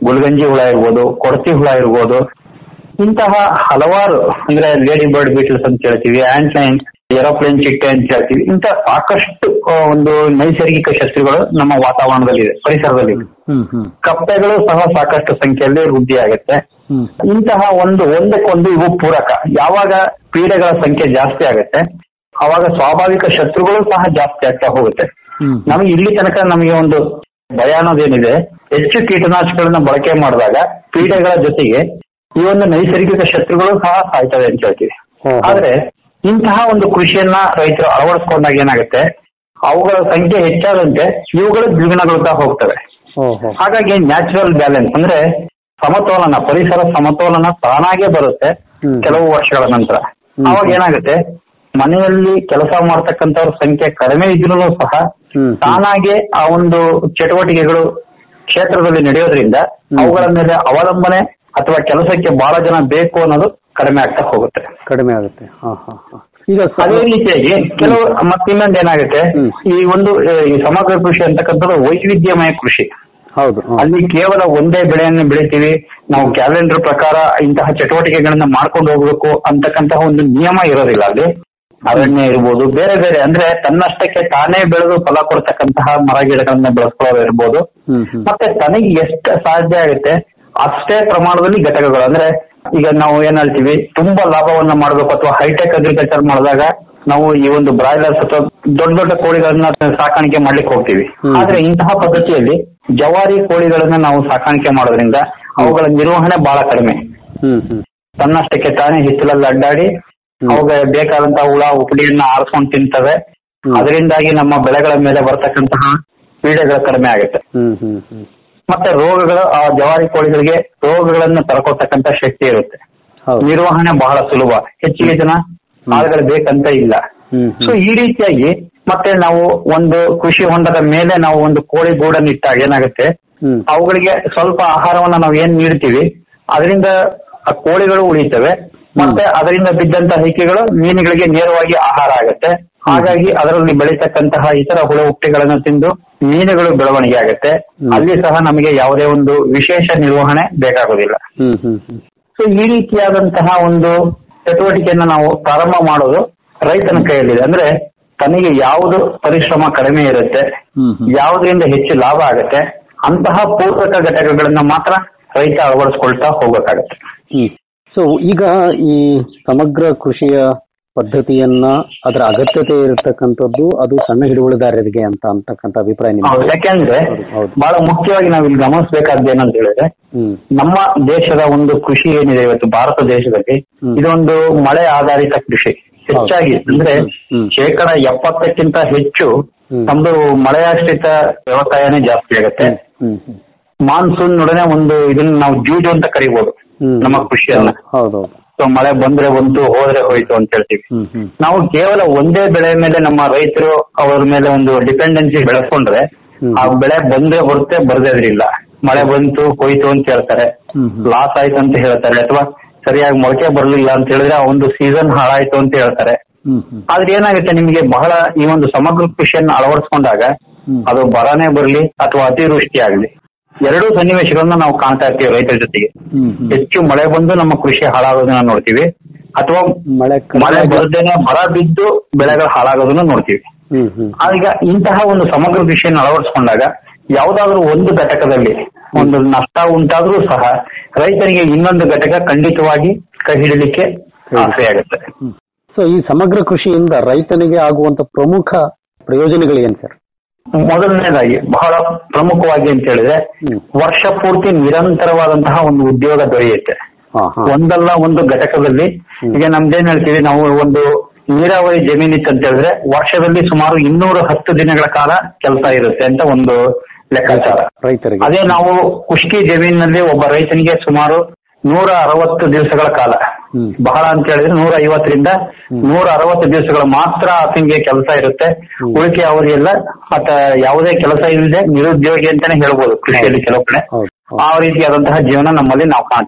ಗುಲ್ಗಂಜಿ ಹುಳ ಇರ್ಬೋದು ಕೊಡತಿ ಹುಳ ಇರ್ಬೋದು ಇಂತಹ ಹಲವಾರು ಅಂದ್ರೆ ಲೇಡಿ ಬರ್ಡ್ ಬೀಟಲ್ಸ್ ಅಂತ ಹೇಳ್ತೀವಿ ಆಂಟ್ಲೈನ್ ಏರೋಪ್ಲೇನ್ ಚಿಟ್ಟೆ ಅಂತ ಹೇಳ್ತೀವಿ ಇಂತಹ ಸಾಕಷ್ಟು ಆ, ಒಂದು ನೈಸರ್ಗಿಕ ಶತ್ರುಗಳು ನಮ್ಮ ವಾತಾವರಣದಲ್ಲಿದೆ ಪರಿಸರದಲ್ಲಿದೆ
ಹ್ಮ್ ಹ್ಮ್
ಕಪ್ಪೆಗಳು ಸಹ ಸಾಕಷ್ಟು ಸಂಖ್ಯೆಯಲ್ಲಿ ವೃದ್ಧಿ ಆಗುತ್ತೆ
ಹ್ಮ್
ಇಂತಹ ಒಂದು ಒಂದಕ್ಕೊಂದು ಇವು ಪೂರಕ ಯಾವಾಗ ಪೀಡೆಗಳ ಸಂಖ್ಯೆ ಜಾಸ್ತಿ ಆಗುತ್ತೆ ಅವಾಗ ಸ್ವಾಭಾವಿಕ ಶತ್ರುಗಳು ಸಹ ಜಾಸ್ತಿ ಆಗ್ತಾ ಹೋಗುತ್ತೆ
ಹ್ಮ್
ನಮಗೆ ಇಲ್ಲಿ ತನಕ ನಮಗೆ ಒಂದು ಭಯ ಅನ್ನೋದೇನಿದೆ ಹೆಚ್ಚು ಕೀಟನಾಶಕಗಳನ್ನ ಬಳಕೆ ಮಾಡಿದಾಗ ಪೀಡೆಗಳ ಜೊತೆಗೆ ಈ ಒಂದು ನೈಸರ್ಗಿಕ ಶತ್ರುಗಳು ಸಹ ಸಾಯ್ತವೆ ಅಂತ ಹೇಳ್ತೀವಿ
ಹ್ಮ್.
ಆದ್ರೆ ಇಂತಹ ಒಂದು ಕೃಷಿಯನ್ನ ರೈತರು ಅಳವಡಿಸ್ಕೊಂಡಾಗ ಏನಾಗುತ್ತೆ ಅವುಗಳ ಸಂಖ್ಯೆ ಹೆಚ್ಚಾದಂತೆ ಇವುಗಳು ದ್ವಿಗುಣಗೊಳ್ತಾ ಹೋಗ್ತವೆ
ಓಹೋ
ಹಾಗಾಗಿ ನ್ಯಾಚುರಲ್ ಬ್ಯಾಲೆನ್ಸ್ ಅಂದ್ರೆ ಸಮತೋಲನ ಪರಿಸರ ಸಮತೋಲನ ತಾನಾಗೆ ಬರುತ್ತೆ
ಹ್ಮ್.
ಕೆಲವು ವರ್ಷಗಳ ನಂತರ ಅವಾಗ ಏನಾಗುತ್ತೆ ಮನೆಯಲ್ಲಿ ಕೆಲಸ ಮಾಡ್ತಕ್ಕಂಥವ್ರ ಸಂಖ್ಯೆ ಕಡಿಮೆ ಇದ್ರೂ ಸಹ
ಹ್ಮ್.
ತಾನಾಗೆ ಆ ಒಂದು ಚಟುವಟಿಕೆಗಳು ಕ್ಷೇತ್ರದಲ್ಲಿ ನಡೆಯೋದ್ರಿಂದ ಅವುಗಳ ಮೇಲೆ ಅವಲಂಬನೆ ಅಥವಾ ಕೆಲಸಕ್ಕೆ ಬಹಳ ಜನ ಬೇಕು ಅನ್ನೋದು ಕಡಿಮೆ ಆಗ್ತಾ ಹೋಗುತ್ತೆ
ಕಡಿಮೆ ಆಗುತ್ತೆ ಹಾ ಹಾ ಹಾ ಈಗ ಸ-
ಅದೇ ರೀತಿಯಾಗಿ ಕೆಲವು ಮತ್ತೆ ಇನ್ನೊಂದು ಏನಾಗುತ್ತೆ
ಹ್ಮ್.
ಈ ಒಂದು ಆ, ಈ ಸಮಗ್ರ ಕೃಷಿ ಅಂತಕ್ಕಂಥದ್ದು ವೈವಿಧ್ಯಮಯ ಕೃಷಿ
ಹೌದು ಹಾ.
ಅಲ್ಲಿ ಕೇವಲ ಒಂದೇ ಬೆಳೆಯನ್ನು ಬೆಳಿತೀವಿ ನಾವು ಕ್ಯಾಲೆಂಡರ್ ಪ್ರಕಾರ ಇಂತಹ ಚಟುವಟಿಕೆಗಳನ್ನ ಮಾಡ್ಕೊಂಡು ಹೋಗ್ಬೇಕು ಅಂತಕ್ಕಂತಹ ಒಂದು ನಿಯಮ ಇರೋದಿಲ್ಲ ಅಲ್ಲಿ ಅರಣ್ಯ ಇರ್ಬೋದು ಬೇರೆ ಬೇರೆ ಅಂದ್ರೆ ತನ್ನಷ್ಟಕ್ಕೆ ತಾನೇ ಬೆಳೆದು ಫಲ ಕೊಡ್ತಕ್ಕಂತಹ ಮರ ಗಿಡಗಳನ್ನ ಬೆಳೆಸ್ಕೊಳ್ಳೋದು ಇರ್ಬೋದು
ಹ್ಮ್ ಹ್ಮ್
ಮತ್ತೆ ತನಗೆ ಎಷ್ಟು ಸಾಧ್ಯ ಆಗುತ್ತೆ ಅಷ್ಟೇ ಪ್ರಮಾಣದಲ್ಲಿ ಘಟಕಗಳು ಅಂದ್ರೆ ಈಗ ನಾವು ಏನ್ ಹೇಳ್ತೀವಿ ತುಂಬಾ ಲಾಭವನ್ನ ಮಾಡಬೇಕು ಅಥವಾ ಹೈಟೆಕ್ ಅಗ್ರಿಕಲ್ಚರ್ ಮಾಡಿದಾಗ ನಾವು ಈ ಒಂದು ಬ್ರಾಯ್ಲರ್ಸ್ ಅಥವಾ ದೊಡ್ಡ ದೊಡ್ಡ ಕೋಳಿಗಳನ್ನ ಸಾಕಾಣಿಕೆ ಮಾಡ್ಲಿಕ್ಕೆ ಹೋಗ್ತೀವಿ
ಹ್ಮ್.
ಆದ್ರೆ ಇಂತಹ ಪದ್ಧತಿಯಲ್ಲಿ ಜವಾರಿ ಕೋಳಿಗಳನ್ನ ನಾವು ಸಾಕಾಣಿಕೆ ಮಾಡೋದ್ರಿಂದ ಅವುಗಳ ನಿರ್ವಹಣೆ ಬಹಳ ಕಡಿಮೆ
ಹ್ಮ್ ಹ್ಮ್
ತನ್ನಷ್ಟಕ್ಕೆ ತಾನೇ ಹಿತ್ತಲಲ್ಲಿ ಅಡ್ಡಾಡಿ ಅವುಗಳ ಬೇಕಾದಂತಹ ಹುಳ ಉಪಡಿಯನ್ನ ಆರಿಸ್ಕೊಂಡು ತಿಂತವೆ
ಹ್ಮ್.
ಅದರಿಂದಾಗಿ ನಮ್ಮ ಬೆಳೆಗಳ ಮೇಲೆ ಬರ್ತಕ್ಕಂತಹ ಪೀಡೆಗಳು ಕಡಿಮೆ ಆಗುತ್ತೆ
ಹ್ಮ್ ಹ್ಮ್ ಹ್ಮ್
ಮತ್ತೆ ರೋಗಗಳು ಆ ಜವಾರಿ ಕೋಳಿಗಳಿಗೆ ರೋಗಗಳನ್ನು ತರಕೊಡ್ತಕ್ಕಂತ ಶಕ್ತಿ ಇರುತ್ತೆ
ಹೌದು
ನಿರ್ವಹಣೆ ಬಹಳ ಸುಲಭ ಹೆಚ್ಚಿಗೆ ಜನ ಆಳುಗಳು ಬೇಕಂತ ಇಲ್ಲ
ಹ್ಮ್
ಸೊ
ಹ್ಮ್
ಈ ರೀತಿಯಾಗಿ ಮತ್ತೆ ನಾವು ಒಂದು ಕೃಷಿ ಹೊಂಡದ ಮೇಲೆ ನಾವು ಒಂದು ಕೋಳಿ ಗೂಡನ್ನು ಇಟ್ಟಾಗ ಏನಾಗುತ್ತೆ
ಹ್ಮ್
ಅವುಗಳಿಗೆ ಸ್ವಲ್ಪ ಆಹಾರವನ್ನ ನಾವು ಏನ್ ನೀಡ್ತೀವಿ ಅದರಿಂದ ಆ ಕೋಳಿಗಳು ಉಳಿತವೆ ಮತ್ತೆ ಅದರಿಂದ ಬಿದ್ದಂತ ಹೈಕೆಗಳು ಮೀನುಗಳಿಗೆ ನೇರವಾಗಿ ಆಹಾರ ಆಗುತ್ತೆ ಹಾಗಾಗಿ ಅದರಲ್ಲಿ ಬೆಳೀತಕ್ಕಂತಹ ಇತರ ಹುಳ ಹುಟ್ಟಿಗಳನ್ನು ತಿಂದು ಮೀನುಗಳು ಬೆಳವಣಿಗೆ ಆಗುತ್ತೆ ಅಲ್ಲಿ ಸಹ ನಮಗೆ ಯಾವುದೇ ಒಂದು ವಿಶೇಷ ನಿರ್ವಹಣೆ ಬೇಕಾಗೋದಿಲ್ಲ
ಹ್ಮ್ ಹ್ಮ್ ಹ್ಮ್
ಸೊ ಈ ರೀತಿಯಾದಂತಹ ಒಂದು ಚಟುವಟಿಕೆಯನ್ನ ನಾವು ಪ್ರಾರಂಭ ಮಾಡೋದು ರೈತನ ಕೈಯಲ್ಲಿದೆ ಅಂದ್ರೆ ತನಗೆ ಯಾವುದು ಪರಿಶ್ರಮ ಕಡಿಮೆ ಇರುತ್ತೆ
ಹ್ಮ್ ಹ್ಮ್
ಯಾವುದರಿಂದ ಹೆಚ್ಚು ಲಾಭ ಆಗುತ್ತೆ ಅಂತಹ ಪೂರಕ ಘಟಕಗಳನ್ನ ಮಾತ್ರ ರೈತ ಅಳವಡಿಸ್ಕೊಳ್ತಾ ಹೋಗ್ಬೇಕಾಗತ್ತೆ
ಹ್ಮ್ ಸೊ ಈಗ ಈ ಸಮಗ್ರ ಕೃಷಿಯ ಪದ್ಧತಿಯನ್ನ ಅದರ ಅಗತ್ಯತೆ ಇರತಕ್ಕಂಥದ್ದು ಅದು ಸಣ್ಣ ಹಿಡುವಳಿದಾರರಿಗೆ ಅಂತ ಅಂತಕ್ಕಂಥ ಅಭಿಪ್ರಾಯ
ಹೌದು,
ನಿಮ್ಗೆ
ಯಾಕೆಂದ್ರೆ
ಹೌದು, ಹೌದು.
ಬಹಳ ಮುಖ್ಯವಾಗಿ ನಾವು ಇಲ್ಲಿ ಗಮನಿಸಬೇಕಾದ ಏನಂತ ಹೇಳಿದ್ರೆ
ಹ್ಮ್
ನಮ್ಮ ದೇಶದ ಒಂದು ಕೃಷಿ ಏನಿದೆ ಇವತ್ತು ಭಾರತ ದೇಶದಲ್ಲಿ
ಹ್ಮ್.
ಇದೊಂದು ಮಳೆ ಆಧಾರಿತ ಕೃಷಿ ಹೆಚ್ಚಾಗಿ ಅಂದ್ರೆ
ಹ್ಮ್.
ಶೇಕಡ ಎಪ್ಪತ್ತಕ್ಕಿಂತ ಹೆಚ್ಚು
ಹ್ಮ್.
ನಮ್ದು ಮಳೆಯಾಶ್ರಿತ ವ್ಯವಸಾಯನೇ ಜಾಸ್ತಿ ಆಗುತ್ತೆ
ಹ್ಮ್ ಹ್ಮ್
ಮಾನ್ಸೂನ್ ನೊಡನೆ ಒಂದು ಇದನ್ನ ನಾವು ಜೂಜು ಅಂತ ಕರಿಬಹುದು
ಹ್ಮ್
ನಮ್ಮ ಕೃಷಿಯನ್ನ
ಹೌದೌದು
ಸೊ ಮಳೆ ಬಂದ್ರೆ ಬಂತು ಹೋದ್ರೆ ಹೋಯ್ತು ಅಂತ ಹೇಳ್ತೀವಿ
ಹ್ಮ್ ಹ್ಮ್
ನಾವು ಕೇವಲ ಒಂದೇ ಬೆಳೆ ಮೇಲೆ ನಮ್ಮ ರೈತರು ಅವರ ಮೇಲೆ ಒಂದು ಡಿಪೆಂಡೆನ್ಸಿ ಬೆಳೆಸ್ಕೊಂಡ್ರೆ
ಹ್ಮ್.
ಆ ಬೆಳೆ ಬಂದ್ರೆ ಬರುತ್ತೆ ಬರ್ದೇ ಇದ್ರಿಲ್ಲ ಮಳೆ ಬಂತು ಹೋಯ್ತು ಅಂತ ಹೇಳ್ತಾರೆ
ಹ್ಮ್ ಹ್ಮ್.
ಲಾಸ್ ಆಯ್ತು ಅಂತ ಹೇಳ್ತಾರೆ ಅಥವಾ ಸರಿಯಾಗಿ ಮೊಳಕೆ ಬರ್ಲಿಲ್ಲ ಅಂತ ಹೇಳಿದ್ರೆ ಆ ಒಂದು ಸೀಸನ್ ಹಾಳಾಯ್ತು ಅಂತ ಹೇಳ್ತಾರೆ
ಹ್ಮ್ ಹ್ಮ್
ಆದ್ರೆ ಏನಾಗುತ್ತೆ ನಿಮಗೆ ಬಹಳ ಈ ಒಂದು ಸಮಗ್ರ ಕೃಷಿಯನ್ನ ಅಳವಡಿಸ್ಕೊಂಡಾಗ
ಹ್ಮ್.
ಅದು ಬರನೇ ಬರ್ಲಿ ಅಥವಾ ಅತಿವೃಷ್ಟಿ ಆಗಲಿ ಎರಡೂ ಸನ್ನಿವೇಶಗಳನ್ನ ನಾವು ಕಾಣ್ತಾ ಇರ್ತೀವಿ ರೈತರ ಜೊತೆಗೆ
ಹ್ಮ್ ಹ್ಮ್
ಹೆಚ್ಚು ಮಳೆ ಬಂದು ನಮ್ಮ ಕೃಷಿ ಹಾಳಾಗೋದನ್ನ ನೋಡ್ತೀವಿ ಅಥವಾ
ಮಳೆ
ಮಳೆ
ಕಡಿಮೆ-
ಬರ್ದೇನೆ ಬರ ಬಿದ್ದು ಬೆಳೆಗಳು ಹಾಳಾಗೋದನ್ನ ನೋಡ್ತೀವಿ
ಹ್ಮ್ ಹ್ಮ್
ಈಗ ಇಂತಹ ಒಂದು ಸಮಗ್ರ ಕೃಷಿಯನ್ನು ಅಳವಡಿಸಿಕೊಂಡಾಗ ಯಾವುದಾದ್ರೂ ಒಂದು ಘಟಕದಲ್ಲಿ ಒಂದು ನಷ್ಟ ಉಂಟಾದ್ರೂ ಸಹ ರೈತರಿಗೆ ಇನ್ನೊಂದು ಘಟಕ ಖಂಡಿತವಾಗಿ ಕೈ ಹಿಡಿಲಿಕ್ಕೆ ಆಸೆಯಾಗುತ್ತೆ
ಸೊ ಈ ಸಮಗ್ರ ಕೃಷಿಯಿಂದ ರೈತನಿಗೆ ಆಗುವಂತ ಪ್ರಮುಖ ಪ್ರಯೋಜನಗಳು ಏನ್ ಸರ್
ಮೊದಲನೇದಾಗಿ ಬಹಳ ಪ್ರಮುಖವಾಗಿ ಅಂತ ಹೇಳಿದ್ರೆ
ಹ್ಮ್.
ವರ್ಷ ಪೂರ್ತಿ ನಿರಂತರವಾದಂತಹ ಒಂದು ಉದ್ಯೋಗ ದೊರೆಯುತ್ತೆ
ಹಾ ಹಾ
ಒಂದಲ್ಲ ಒಂದು ಘಟಕದಲ್ಲಿ ಈಗ ನಮ್ದೇನ್ ಹೇಳ್ತೀವಿ ನಾವು ಒಂದು ನೀರಾವರಿ ಜಮೀನಿತ್ತು ಅಂತ ಹೇಳಿದ್ರೆ ವರ್ಷದಲ್ಲಿ ಸುಮಾರು ಇನ್ನೂರ ಹತ್ತು ದಿನಗಳ ಕಾಲ ಕೆಲಸ ಇರುತ್ತೆ ಅಂತ ಒಂದು ಲೆಕ್ಕಾಚಾರ
ರೈತರಿಗೆ
ಅದೇ ನಾವು ಕುಷ್ಕಿ ಜಮೀನಿನಲ್ಲಿ ಒಬ್ಬ ರೈತನಿಗೆ ಸುಮಾರು ನೂರ ಅರವತ್ತು ದಿವಸಗಳ ಕಾಲ
ಹ್ಮ್.
ಬಹಳ ಅಂತ ಹೇಳಿದ್ರೆ ನೂರ ಐವತ್ತರಿಂದ ನೂರ ಅರವತ್ತು ದಿವಸಗಳು ಮಾತ್ರ ಆತನಿಗೆ ಕೆಲಸ ಇರುತ್ತೆ ಉಳಿಕೆ ಅವರಿಗೆಲ್ಲ ಮತ್ತ ಯಾವುದೇ ಕೆಲಸ ಇಲ್ಲದೆ ನಿರುದ್ಯೋಗಿ ಅಂತಾನೆ ಹೇಳ್ಬೋದು ಕೃಷಿಯಲ್ಲಿ ಕೆಲವು ಕಡೆ
ಹೌದು
ಆ ರೀತಿಯಾದಂತಹ ಜೀವನ ನಮ್ಮಲ್ಲಿ ನಾವು ಕಾಣ್ತೀವಿ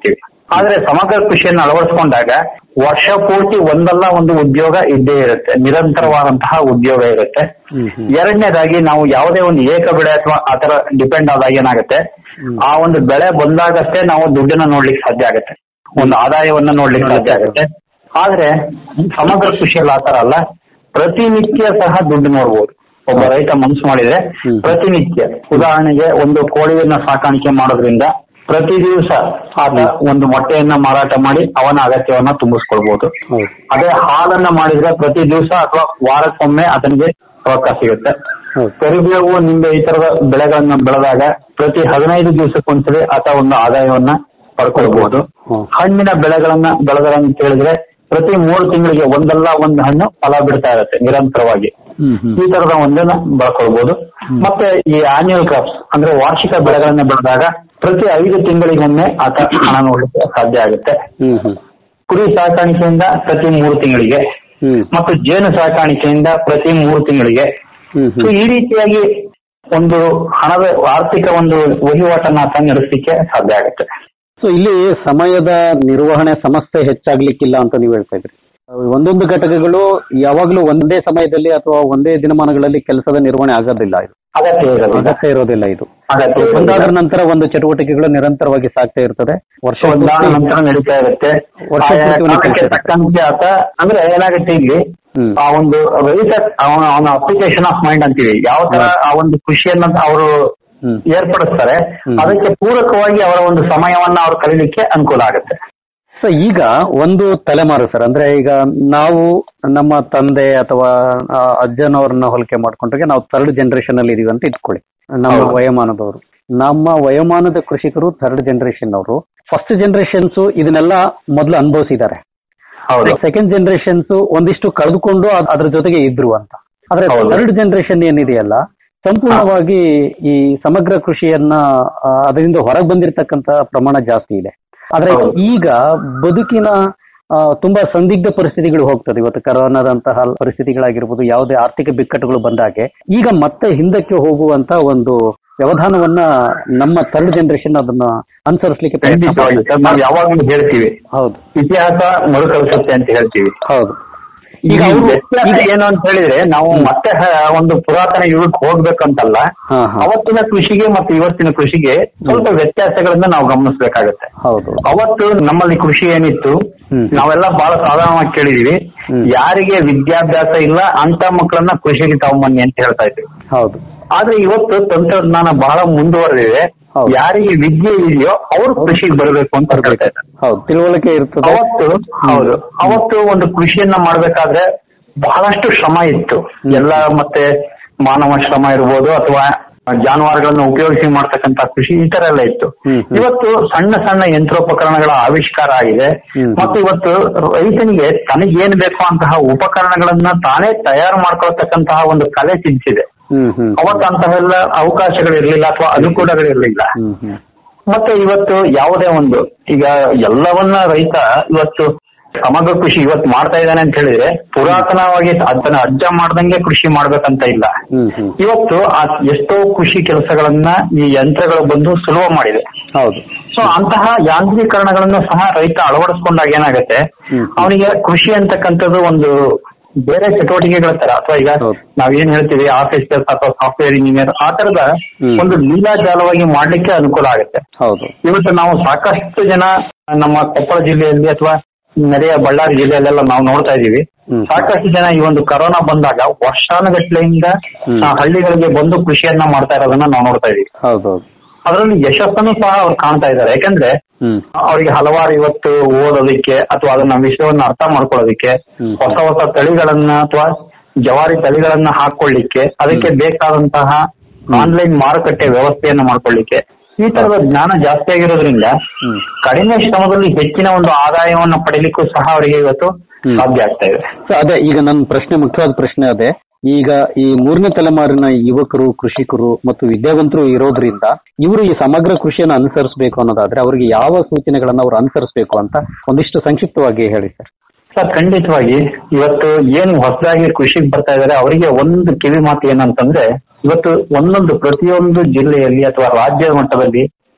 ಆದ್ರೆ ಸಮಗ್ರ ಕೃಷಿಯನ್ನು ಅಳವಡಿಸಿಕೊಂಡಾಗ ವರ್ಷ ಪೂರ್ತಿ ಒಂದಲ್ಲ ಒಂದು ಉದ್ಯೋಗ ಇದ್ದೇ ಇರುತ್ತೆ ನಿರಂತರವಾದಂತಹ ಉದ್ಯೋಗ ಇರುತ್ತೆ ಎರಡನೇದಾಗಿ ನಾವು ಯಾವುದೇ ಒಂದು ಏಕ ಬೆಳೆ ಅಥವಾ ಆತರ ಡಿಪೆಂಡ್ ಆದಾಗ ಏನಾಗುತ್ತೆ ಆ ಒಂದು ಬೆಳೆ ಬಂದಾಗಷ್ಟೇ ನಾವು ದುಡ್ಡನ್ನ ನೋಡ್ಲಿಕ್ಕೆ ಸಾಧ್ಯ ಆಗುತ್ತೆ ಒಂದು ಆದಾಯವನ್ನ ನೋಡ್ಲಿಕ್ಕೆ ಸಾಧ್ಯ ಆಗುತ್ತೆ ಆದ್ರೆ ಸಮಗ್ರ ಕೃಷಿಯಲ್ಲಿ ಆತರ ಅಲ್ಲ ಪ್ರತಿನಿತ್ಯ ಸಹ ದುಡ್ಡು ನೋಡ್ಬೋದು ಒಬ್ಬ ರೈತ ಮನಸ್ಸು ಮಾಡಿದ್ರೆ ಪ್ರತಿನಿತ್ಯ ಉದಾಹರಣೆಗೆ ಒಂದು ಕೋಳಿಯನ್ನ ಸಾಕಾಣಿಕೆ ಮಾಡೋದ್ರಿಂದ ಪ್ರತಿ ದಿವಸ ಆತ ಒಂದು ಮೊಟ್ಟೆಯನ್ನ ಮಾರಾಟ ಮಾಡಿ ಅವನ ಅಗತ್ಯವನ್ನ ತುಂಬಿಸ್ಕೊಳ್ಬಹುದು
ಹೌದು.
ಅದೇ ಹಾಲನ್ನ ಮಾಡಿದ್ರೆ ಪ್ರತಿ ದಿವಸ ಅಥವಾ ವಾರಕ್ಕೊಮ್ಮೆ ಆತನಿಗೆ ರೊಕ್ಕ ಸಿಗುತ್ತೆ
ಹೌದು.
ಕರಿಬೇವು ನಿಂಬೆ ಈ ತರದ ಬೆಳೆಗಳನ್ನ ಬೆಳೆದಾಗ ಪ್ರತಿ ಹದಿನೈದು ದಿವಸಕ್ಕೊಂದ್ಸರಿ ಆತ ಒಂದು ಆದಾಯವನ್ನ ಪಡ್ಕೊಳ್ಬಹುದು
ಹ್ಮ್.
ಹಣ್ಣಿನ ಬೆಳೆಗಳನ್ನ ಬೆಳೆದ್ರ ಅಂತ ಹೇಳಿದ್ರೆ ಪ್ರತಿ ಮೂರು ತಿಂಗಳಿಗೆ ಒಂದಲ್ಲ ಒಂದು ಹಣ್ಣು ಫಲ ಬಿಡ್ತಾ ಇರುತ್ತೆ ನಿರಂತರವಾಗಿ
ಹ್ಮ್ ಹ್ಮ್
ಈ ತರದ ಒಂದನ್ನ ಬಳಕೊಳ್ಬಹುದು ಮತ್ತೆ ಈ ಆನ್ಯುವಲ್ ಕ್ರಾಪ್ಸ್ ಅಂದ್ರೆ ವಾರ್ಷಿಕ ಬೆಳೆಗಳನ್ನ ಬೆಳೆದಾಗ ಪ್ರತಿ ಐದು ತಿಂಗಳಿಗೊಮ್ಮೆ ಆತ ಹಣ ನೋಡ್ಲಿಕ್ಕೆ ಸಾಧ್ಯ ಆಗುತ್ತೆ
ಹ್ಮ್ ಹ್ಮ್
ಕುರಿ ಸಾಕಾಣಿಕೆಯಿಂದ ಪ್ರತಿ ಮೂರು ತಿಂಗಳಿಗೆ
ಹ್ಮ್
ಮತ್ತು ಜೇನು ಸಾಕಾಣಿಕೆಯಿಂದ ಪ್ರತಿ ಮೂರು ತಿಂಗಳಿಗೆ
ಹ್ಮ್
ಸೊ
ಹ್ಮ್
ಈ ರೀತಿಯಾಗಿ ಒಂದು ಹಣದ ಆರ್ಥಿಕ ಒಂದು ವಹಿವಾಟನ್ನ ಆತ ನಡೆಸಲಿಕ್ಕೆ ಸಾಧ್ಯ ಆಗುತ್ತೆ
ಸೊ ಇಲ್ಲಿ ಸಮಯದ ನಿರ್ವಹಣೆ ಸಮಸ್ಯೆ ಹೆಚ್ಚಾಗ್ಲಿಕ್ಕಿಲ್ಲ ಅಂತ ನೀವು ಹೇಳ್ತಾ ಇದ್ರಿ ಒಂದೊಂದು ಘಟಕಗಳು ಯಾವಾಗ್ಲೂ ಒಂದೇ ಸಮಯದಲ್ಲಿ ಅಥವಾ ಒಂದೇ ದಿನಮಾನಗಳಲ್ಲಿ ಕೆಲಸದ ನಿರ್ವಹಣೆ ಆಗೋದಿಲ್ಲ ಇದು
ಅಗತ್ಯ ಇರೋದಿಲ್ಲ
ಅಗತ್ಯ ಇರೋದಿಲ್ಲ ಇದು
ಅಗತ್ಯ
ಒಂದಾದ್ರ
ಇರೋದಿಲ್ಲ.
ನಂತರ ಒಂದು ಚಟುವಟಿಕೆಗಳು ನಿರಂತರವಾಗಿ ಸಾಗ್ತಾ ಇರ್ತದೆ ವರ್ಷ
ಒಂದಾದ
ಪೂರ್ತಿ-
ನಂತರ ನಡೀತಾ ಇರುತ್ತೆ
ವರ್ಷ
ಆಯಾ
ಪೂರ್ತಿ ಒಂದು
ಕಾಲಕ್ಕೆ
ಕೆಲ್ಸ ಇರುತ್ತೆ.
ತಕ್ಕಂತೆ ಆತ ಅಂದ್ರೆ ಏನಾಗುತ್ತೆ ಇಲ್ಲಿ
ಹ್ಮ್.
ಆ ಒಂದು ರೈತ ಅವನ ಅವನ ಅಪ್ಲಿಕೇಶನ್ ಆಫ್ ಮೈಂಡ್ ಅಂತೀವಿ ಯಾವ ತರ ಆ ಒಂದು ಖುಷಿಯನ್ನ ಅವರು
ಹ್ಮ್.
ಏರ್ಪಡಿಸ್ತಾರೆ
ಹ್ಮ್.
ಅದಕ್ಕೆ ಪೂರಕವಾಗಿ ಅವರ ಒಂದು ಸಮಯವನ್ನ ಅವ್ರು ಕಲೀಲಿಕ್ಕೆ ಅನುಕೂಲ ಆಗುತ್ತೆ
ಸೊ ಈಗ ಒಂದು ತಲೆಮಾರು ಸರ್ ಅಂದ್ರೆ ಈಗ ನಾವು ನಮ್ಮ ತಂದೆ ಅಥವಾ ಆ, ಅಜ್ಜನವ್ರನ್ನ ಹೋಲಿಕೆ ಮಾಡ್ಕೊಂಡ್ರೆ ನಾವು ಥರ್ಡ್ ಜನರೇಷನ್ ಅಲ್ಲಿ ಇದೀವಿ ಅಂತ ಇಟ್ಕೊಳ್ಳಿ ನಮ್ಮ
ಹೌದು.
ವಯೋಮಾನದವರು ನಮ್ಮ ವಯೋಮಾನದ ಕೃಷಿಕರು ಥರ್ಡ್ ಜನರೇಷನ್ ಅವರು ಫಸ್ಟ್ ಜನರೇಷನ್ಸ್ ಇದನ್ನೆಲ್ಲ ಮೊದಲು ಅನುಭವಿಸಿದ್ದಾರೆ
ಹೌದು
ಸೆಕೆಂಡ್ ಜನರೇಷನ್ಸ್ ಒಂದಿಷ್ಟು ಕಳೆದುಕೊಂಡು ಅದ್- ಅದ್ರ ಜೊತೆಗೆ ಇದ್ರು ಅಂತ ಆದ್ರೆ
ಹೌದು.
ಥರ್ಡ್ ಜನರೇಷನ್ ಏನಿದೆಯಲ್ಲ ಸಂಪೂರ್ಣವಾಗಿ ಈ ಸಮಗ್ರ ಕೃಷಿಯನ್ನ ಆ, ಅದರಿಂದ ಹೊರಗೆ ಬಂದಿರತಕ್ಕಂತ ಪ್ರಮಾಣ ಜಾಸ್ತಿ ಇದೆ ಆದ್ರೆ
ಹೌದು.
ಈಗ ಬದುಕಿನ ಆ, ತುಂಬಾ ಸಂದಿಗ್ಧ ಪರಿಸ್ಥಿತಿಗಳು ಹೋಗ್ತದೆ ಇವತ್ತು ಕರೋನಾದಂತಹ ಪರಿಸ್ಥಿತಿಗಳಾಗಿರ್ಬೋದು ಯಾವುದೇ ಆರ್ಥಿಕ ಬಿಕ್ಕಟ್ಟುಗಳು ಬಂದಾಗೆ ಈಗ ಮತ್ತೆ ಹಿಂದಕ್ಕೆ ಹೋಗುವಂತ ಒಂದು ವ್ಯವಧಾನವನ್ನ ನಮ್ಮ ಥರ್ಡ್ ಜನರೇಷನ್ ಅದನ್ನ ಅನುಸರಿಸಲಿಕ್ಕೆ ಪ್ರಯತ್ನ
ಖಂಡಿತವಾಗಿ
ಮಾಡ್ತದೆ.
ಸರ್, ನಾವು ಯಾವಾಗಲೂ ಹೇಳ್ತೀವಿ
ಹೌದು
ಇತಿಹಾಸ ಮರುಕಳಿಸುತ್ತೆ ಅಂತ ಹೇಳ್ತೀವಿ
ಹೌದು
ಈಗ
ಈಗ ಅವ್ರು-
ವ್ಯತ್ಯಾಸ
ಈಗ-
ಏನು ಅಂತ ಹೇಳಿದ್ರೆ ನಾವು ಮತ್ತೆ ಹ- ಒಂದು ಪುರಾತನ ಯುಗಕ್ಕೆ ಹೋಗ್ಬೇಕಂತಲ್ಲ
ಹಾ, ಹಾ.
ಅವತ್ತಿನ ಕೃಷಿಗೆ ಮತ್ತು ಇವತ್ತಿನ ಕೃಷಿಗೆ ಸ್ವಲ್ಪ ವ್ಯತ್ಯಾಸಗಳನ್ನ ನಾವು ಗಮನಿಸಬೇಕಾಗತ್ತೆ
ಹೌದು
ಅವತ್ತು ನಮ್ಮಲ್ಲಿ ಕೃಷಿ ಏನಿತ್ತು
ಹ್ಮ್.
ನಾವೆಲ್ಲ ಬಹಳ ಸಾಧಾರಣವಾಗಿ ಕೇಳಿದೀವಿ
ಹ್ಮ್.
ಯಾರಿಗೆ ವಿದ್ಯಾಭ್ಯಾಸ ಇಲ್ಲ ಅಂತ ಮಕ್ಕಳನ್ನ ಕೃಷಿಗೆ ತಗೊಂಬನ್ನಿ ಅಂತ ಹೇಳ್ತಾ ಇದ್ವಿ
ಹೌದು
ಆದ್ರೆ ಇವತ್ತು ತಂತ್ರಜ್ಞಾನ ಬಹಳ ಮುಂದುವರೆದಿದೆ
ಹೌದು.
ಯಾರಿಗೆ ವಿದ್ಯೆ ಇದೆಯೋ ಅವರು ಕೃಷಿಗೆ ಬರಬೇಕು ಅಂತ ಹೇಳ್ತಾ ಇದ್ದಾರೆ
ಹೌದು ತಿಳುವಳಿಕೆ ಇರ್ತದೆ
ಅವತ್ತು ಹೌದು ಅವತ್ತು ಒಂದು ಕೃಷಿಯನ್ನ ಮಾಡ್ಬೇಕಾದ್ರೆ ಬಹಳಷ್ಟು ಶ್ರಮ ಇತ್ತು ಎಲ್ಲ ಮತ್ತೆ ಮಾನವ ಶ್ರಮ ಇರ್ಬೋದು ಅಥವಾ ಜಾನುವಾರುಗಳನ್ನ ಉಪಯೋಗಿಸಿ ಮಾಡ್ತಕ್ಕಂತ ಕೃಷಿ ಈ ತರ ಎಲ್ಲ ಇತ್ತು
ಹ್ಮ್, ಹ್ಮ್.
ಇವತ್ತು ಸಣ್ಣ ಸಣ್ಣ ಯಂತ್ರೋಪಕರಣಗಳ ಆವಿಷ್ಕಾರ ಆಗಿದೆ
ಹ್ಮ್.
ಮತ್ತು ಇವತ್ತು ರೈತನಿಗೆ ತನಗೇನ್ ಬೇಕೋ ಅಂತಹ ಉಪಕರಣಗಳನ್ನ ತಾನೇ ತಯಾರು ಮಾಡ್ಕೊಳ್ತಕ್ಕಂತಹ ಒಂದು ಕಲೆ ಸಿದ್ಧಿಸಿದೆ
ಹ್ಮ್ ಹ್ಮ್
ಅವತ್ತು ಅಂತವೆಲ್ಲ ಅವಕಾಶಗಳಿರ್ಲಿಲ್ಲ ಅಥವಾ ಅನುಕೂಲಗಳಿರ್ಲಿಲ್ಲ
ಹ್ಮ್ ಹ್ಮ್
ಮತ್ತೆ ಇವತ್ತು ಯಾವುದೇ ಒಂದು ಈಗ ಎಲ್ಲವನ್ನ ರೈತ ಇವತ್ತು ಸಮಗ್ರ ಕೃಷಿ ಇವತ್ತು ಮಾಡ್ತಾ ಇದ್ದಾನೆ ಅಂತ ಹೇಳಿದ್ರೆ ಪುರಾತನವಾಗಿ ಅದನ್ನ ಅಜ್ಜ ಮಾಡ್ದಂಗೆ ಕೃಷಿ ಮಾಡ್ಬೇಕಂತ ಇಲ್ಲ
ಹ್ಮ್ ಹ್ಮ್
ಇವತ್ತು ಆ ಎಷ್ಟೋ ಕೃಷಿ ಕೆಲಸಗಳನ್ನ ಈ ಯಂತ್ರಗಳು ಬಂದು ಸುಲಭ ಮಾಡಿದೆ
ಹೌದು
ಸೊ ಅಂತಹ ಯಾಂತ್ರೀಕರಣಗಳನ್ನು ಸಹ ರೈತ ಅಳವಡಿಸ್ಕೊಂಡಾಗ ಏನಾಗುತ್ತೆ
ಹ್ಮ್.
ಅವನಿಗೆ ಕೃಷಿ ಅಂತಕ್ಕಂಥದ್ದು ಒಂದು ಬೇರೆ ಚಟುವಟಿಕೆಗಳ ತರ ಅಥವಾ ಈಗ
ಹೌದು.
ನಾವೇನ್ ಹೇಳ್ತೀವಿ ಆಫೀಸ್ ಕೆಲಸ ಅಥವಾ ಸಾಫ್ಟ್ವೇರ್ ಇಂಜಿನಿಯರ್ ಆ ತರದ
ಹ್ಮ್.
ಒಂದು ಲೀಲಾಜಾಲವಾಗಿ ಮಾಡ್ಲಿಕ್ಕೆ ಅನುಕೂಲ ಆಗುತ್ತೆ
ಹೌದು
ಇವತ್ತು ನಾವು ಸಾಕಷ್ಟು ಜನ ನಮ್ಮ ಕೊಪ್ಪಳ ಜಿಲ್ಲೆಯಲ್ಲಿ ಅಥವಾ ನೆರೆಯ ಬಳ್ಳಾರಿ ಜಿಲ್ಲೆಯಲ್ಲೆಲ್ಲ ನಾವು ನೋಡ್ತಾ ಇದೀವಿ
ಹ್ಮ್.
ಸಾಕಷ್ಟು ಜನ ಈ ಒಂದು ಕರೋನಾ ಬಂದಾಗ ವರ್ಷಾನುಗಟ್ಲೆಯಿಂದ
ಹ್ಮ್.
ಆ, ಹಳ್ಳಿಗಳಿಗೆ ಬಂದು ಕೃಷಿಯನ್ನ ಮಾಡ್ತಾ ಇರೋದನ್ನ ನಾವು ನೋಡ್ತಾ ಇದೀವಿ
ಹೌದು ಹೌದು
ಅದರಲ್ಲಿ ಯಶಸ್ಸನ್ನು ಸಹ ಅವ್ರು ಕಾಣ್ತಾ ಇದ್ದಾರೆ ಯಾಕಂದ್ರೆ
ಹ್ಮ್
ಅವರಿಗೆ ಹಲವಾರು ಇವತ್ತು ಓದೋದಕ್ಕೆ ಅಥವಾ ಅದನ್ನ ವಿಷಯವನ್ನ ಅರ್ಥ ಮಾಡ್ಕೊಳ್ಳೋದಕ್ಕೆ
ಹ್ಮ್.
ಹೊಸ ಹೊಸ ತಳಿಗಳನ್ನ ಅಥವಾ ಜವಾರಿ ತಳಿಗಳನ್ನ ಹಾಕೊಳ್ಳಿಕ್ಕೆ ಅದಕ್ಕೆ ಬೇಕಾದಂತಹ ಆನ್ಲೈನ್ ಮಾರುಕಟ್ಟೆ ವ್ಯವಸ್ಥೆಯನ್ನ ಮಾಡ್ಕೊಳ್ಳಿಕ್ಕೆ ಈ ತರದ ಜ್ಞಾನ ಜಾಸ್ತಿ ಆಗಿರೋದ್ರಿಂದ
ಹ್ಮ್.
ಕಡಿಮೆ ಶ್ರಮದಲ್ಲಿ ಹೆಚ್ಚಿನ ಒಂದು ಆದಾಯವನ್ನ ಪಡಿಲಿಕ್ಕೂ ಸಹ ಅವರಿಗೆ ಇವತ್ತು
ಹ್ಮ್.
ಸಾಧ್ಯ ಆಗ್ತಾ ಇದೆ
ಸೊ ಅದೇ ಈಗ ನನ್ನ ಪ್ರಶ್ನೆ ಮುಖ್ಯವಾದ ಪ್ರಶ್ನೆ ಅದೇ ಈಗ ಈ ಮೂರನೇ ತಲೆಮಾರಿನ ಯುವಕರು ಕೃಷಿಕರು ಮತ್ತು ವಿದ್ಯಾವಂತರು ಇರೋದ್ರಿಂದ ಇವರು ಈ ಸಮಗ್ರ ಕೃಷಿಯನ್ನು ಅನುಸರಿಸಬೇಕು ಅನ್ನೋದಾದ್ರೆ ಅವರಿಗೆ ಯಾವ ಸೂಚನೆಗಳನ್ನ ಅವರು ಅನುಸರಿಸಬೇಕು ಅಂತ ಒಂದಿಷ್ಟು ಸಂಕ್ಷಿಪ್ತವಾಗಿ ಹೇಳಿ ಸರ್
ಸರ್ ಖಂಡಿತವಾಗಿ ಇವತ್ತು ಏನು ಹೊಸದಾಗಿ ಕೃಷಿಗೆ ಬರ್ತಾ ಇದಾರೆ ಅವರಿಗೆ ಒಂದು ಕಿವಿ ಮಾತು ಏನಂತಂದ್ರೆ ಇವತ್ತು ಒಂದೊಂದು ಪ್ರತಿಯೊಂದು ಜಿಲ್ಲೆಯಲ್ಲಿ ಅಥವಾ ರಾಜ್ಯ ಮಟ್ಟದಲ್ಲಿ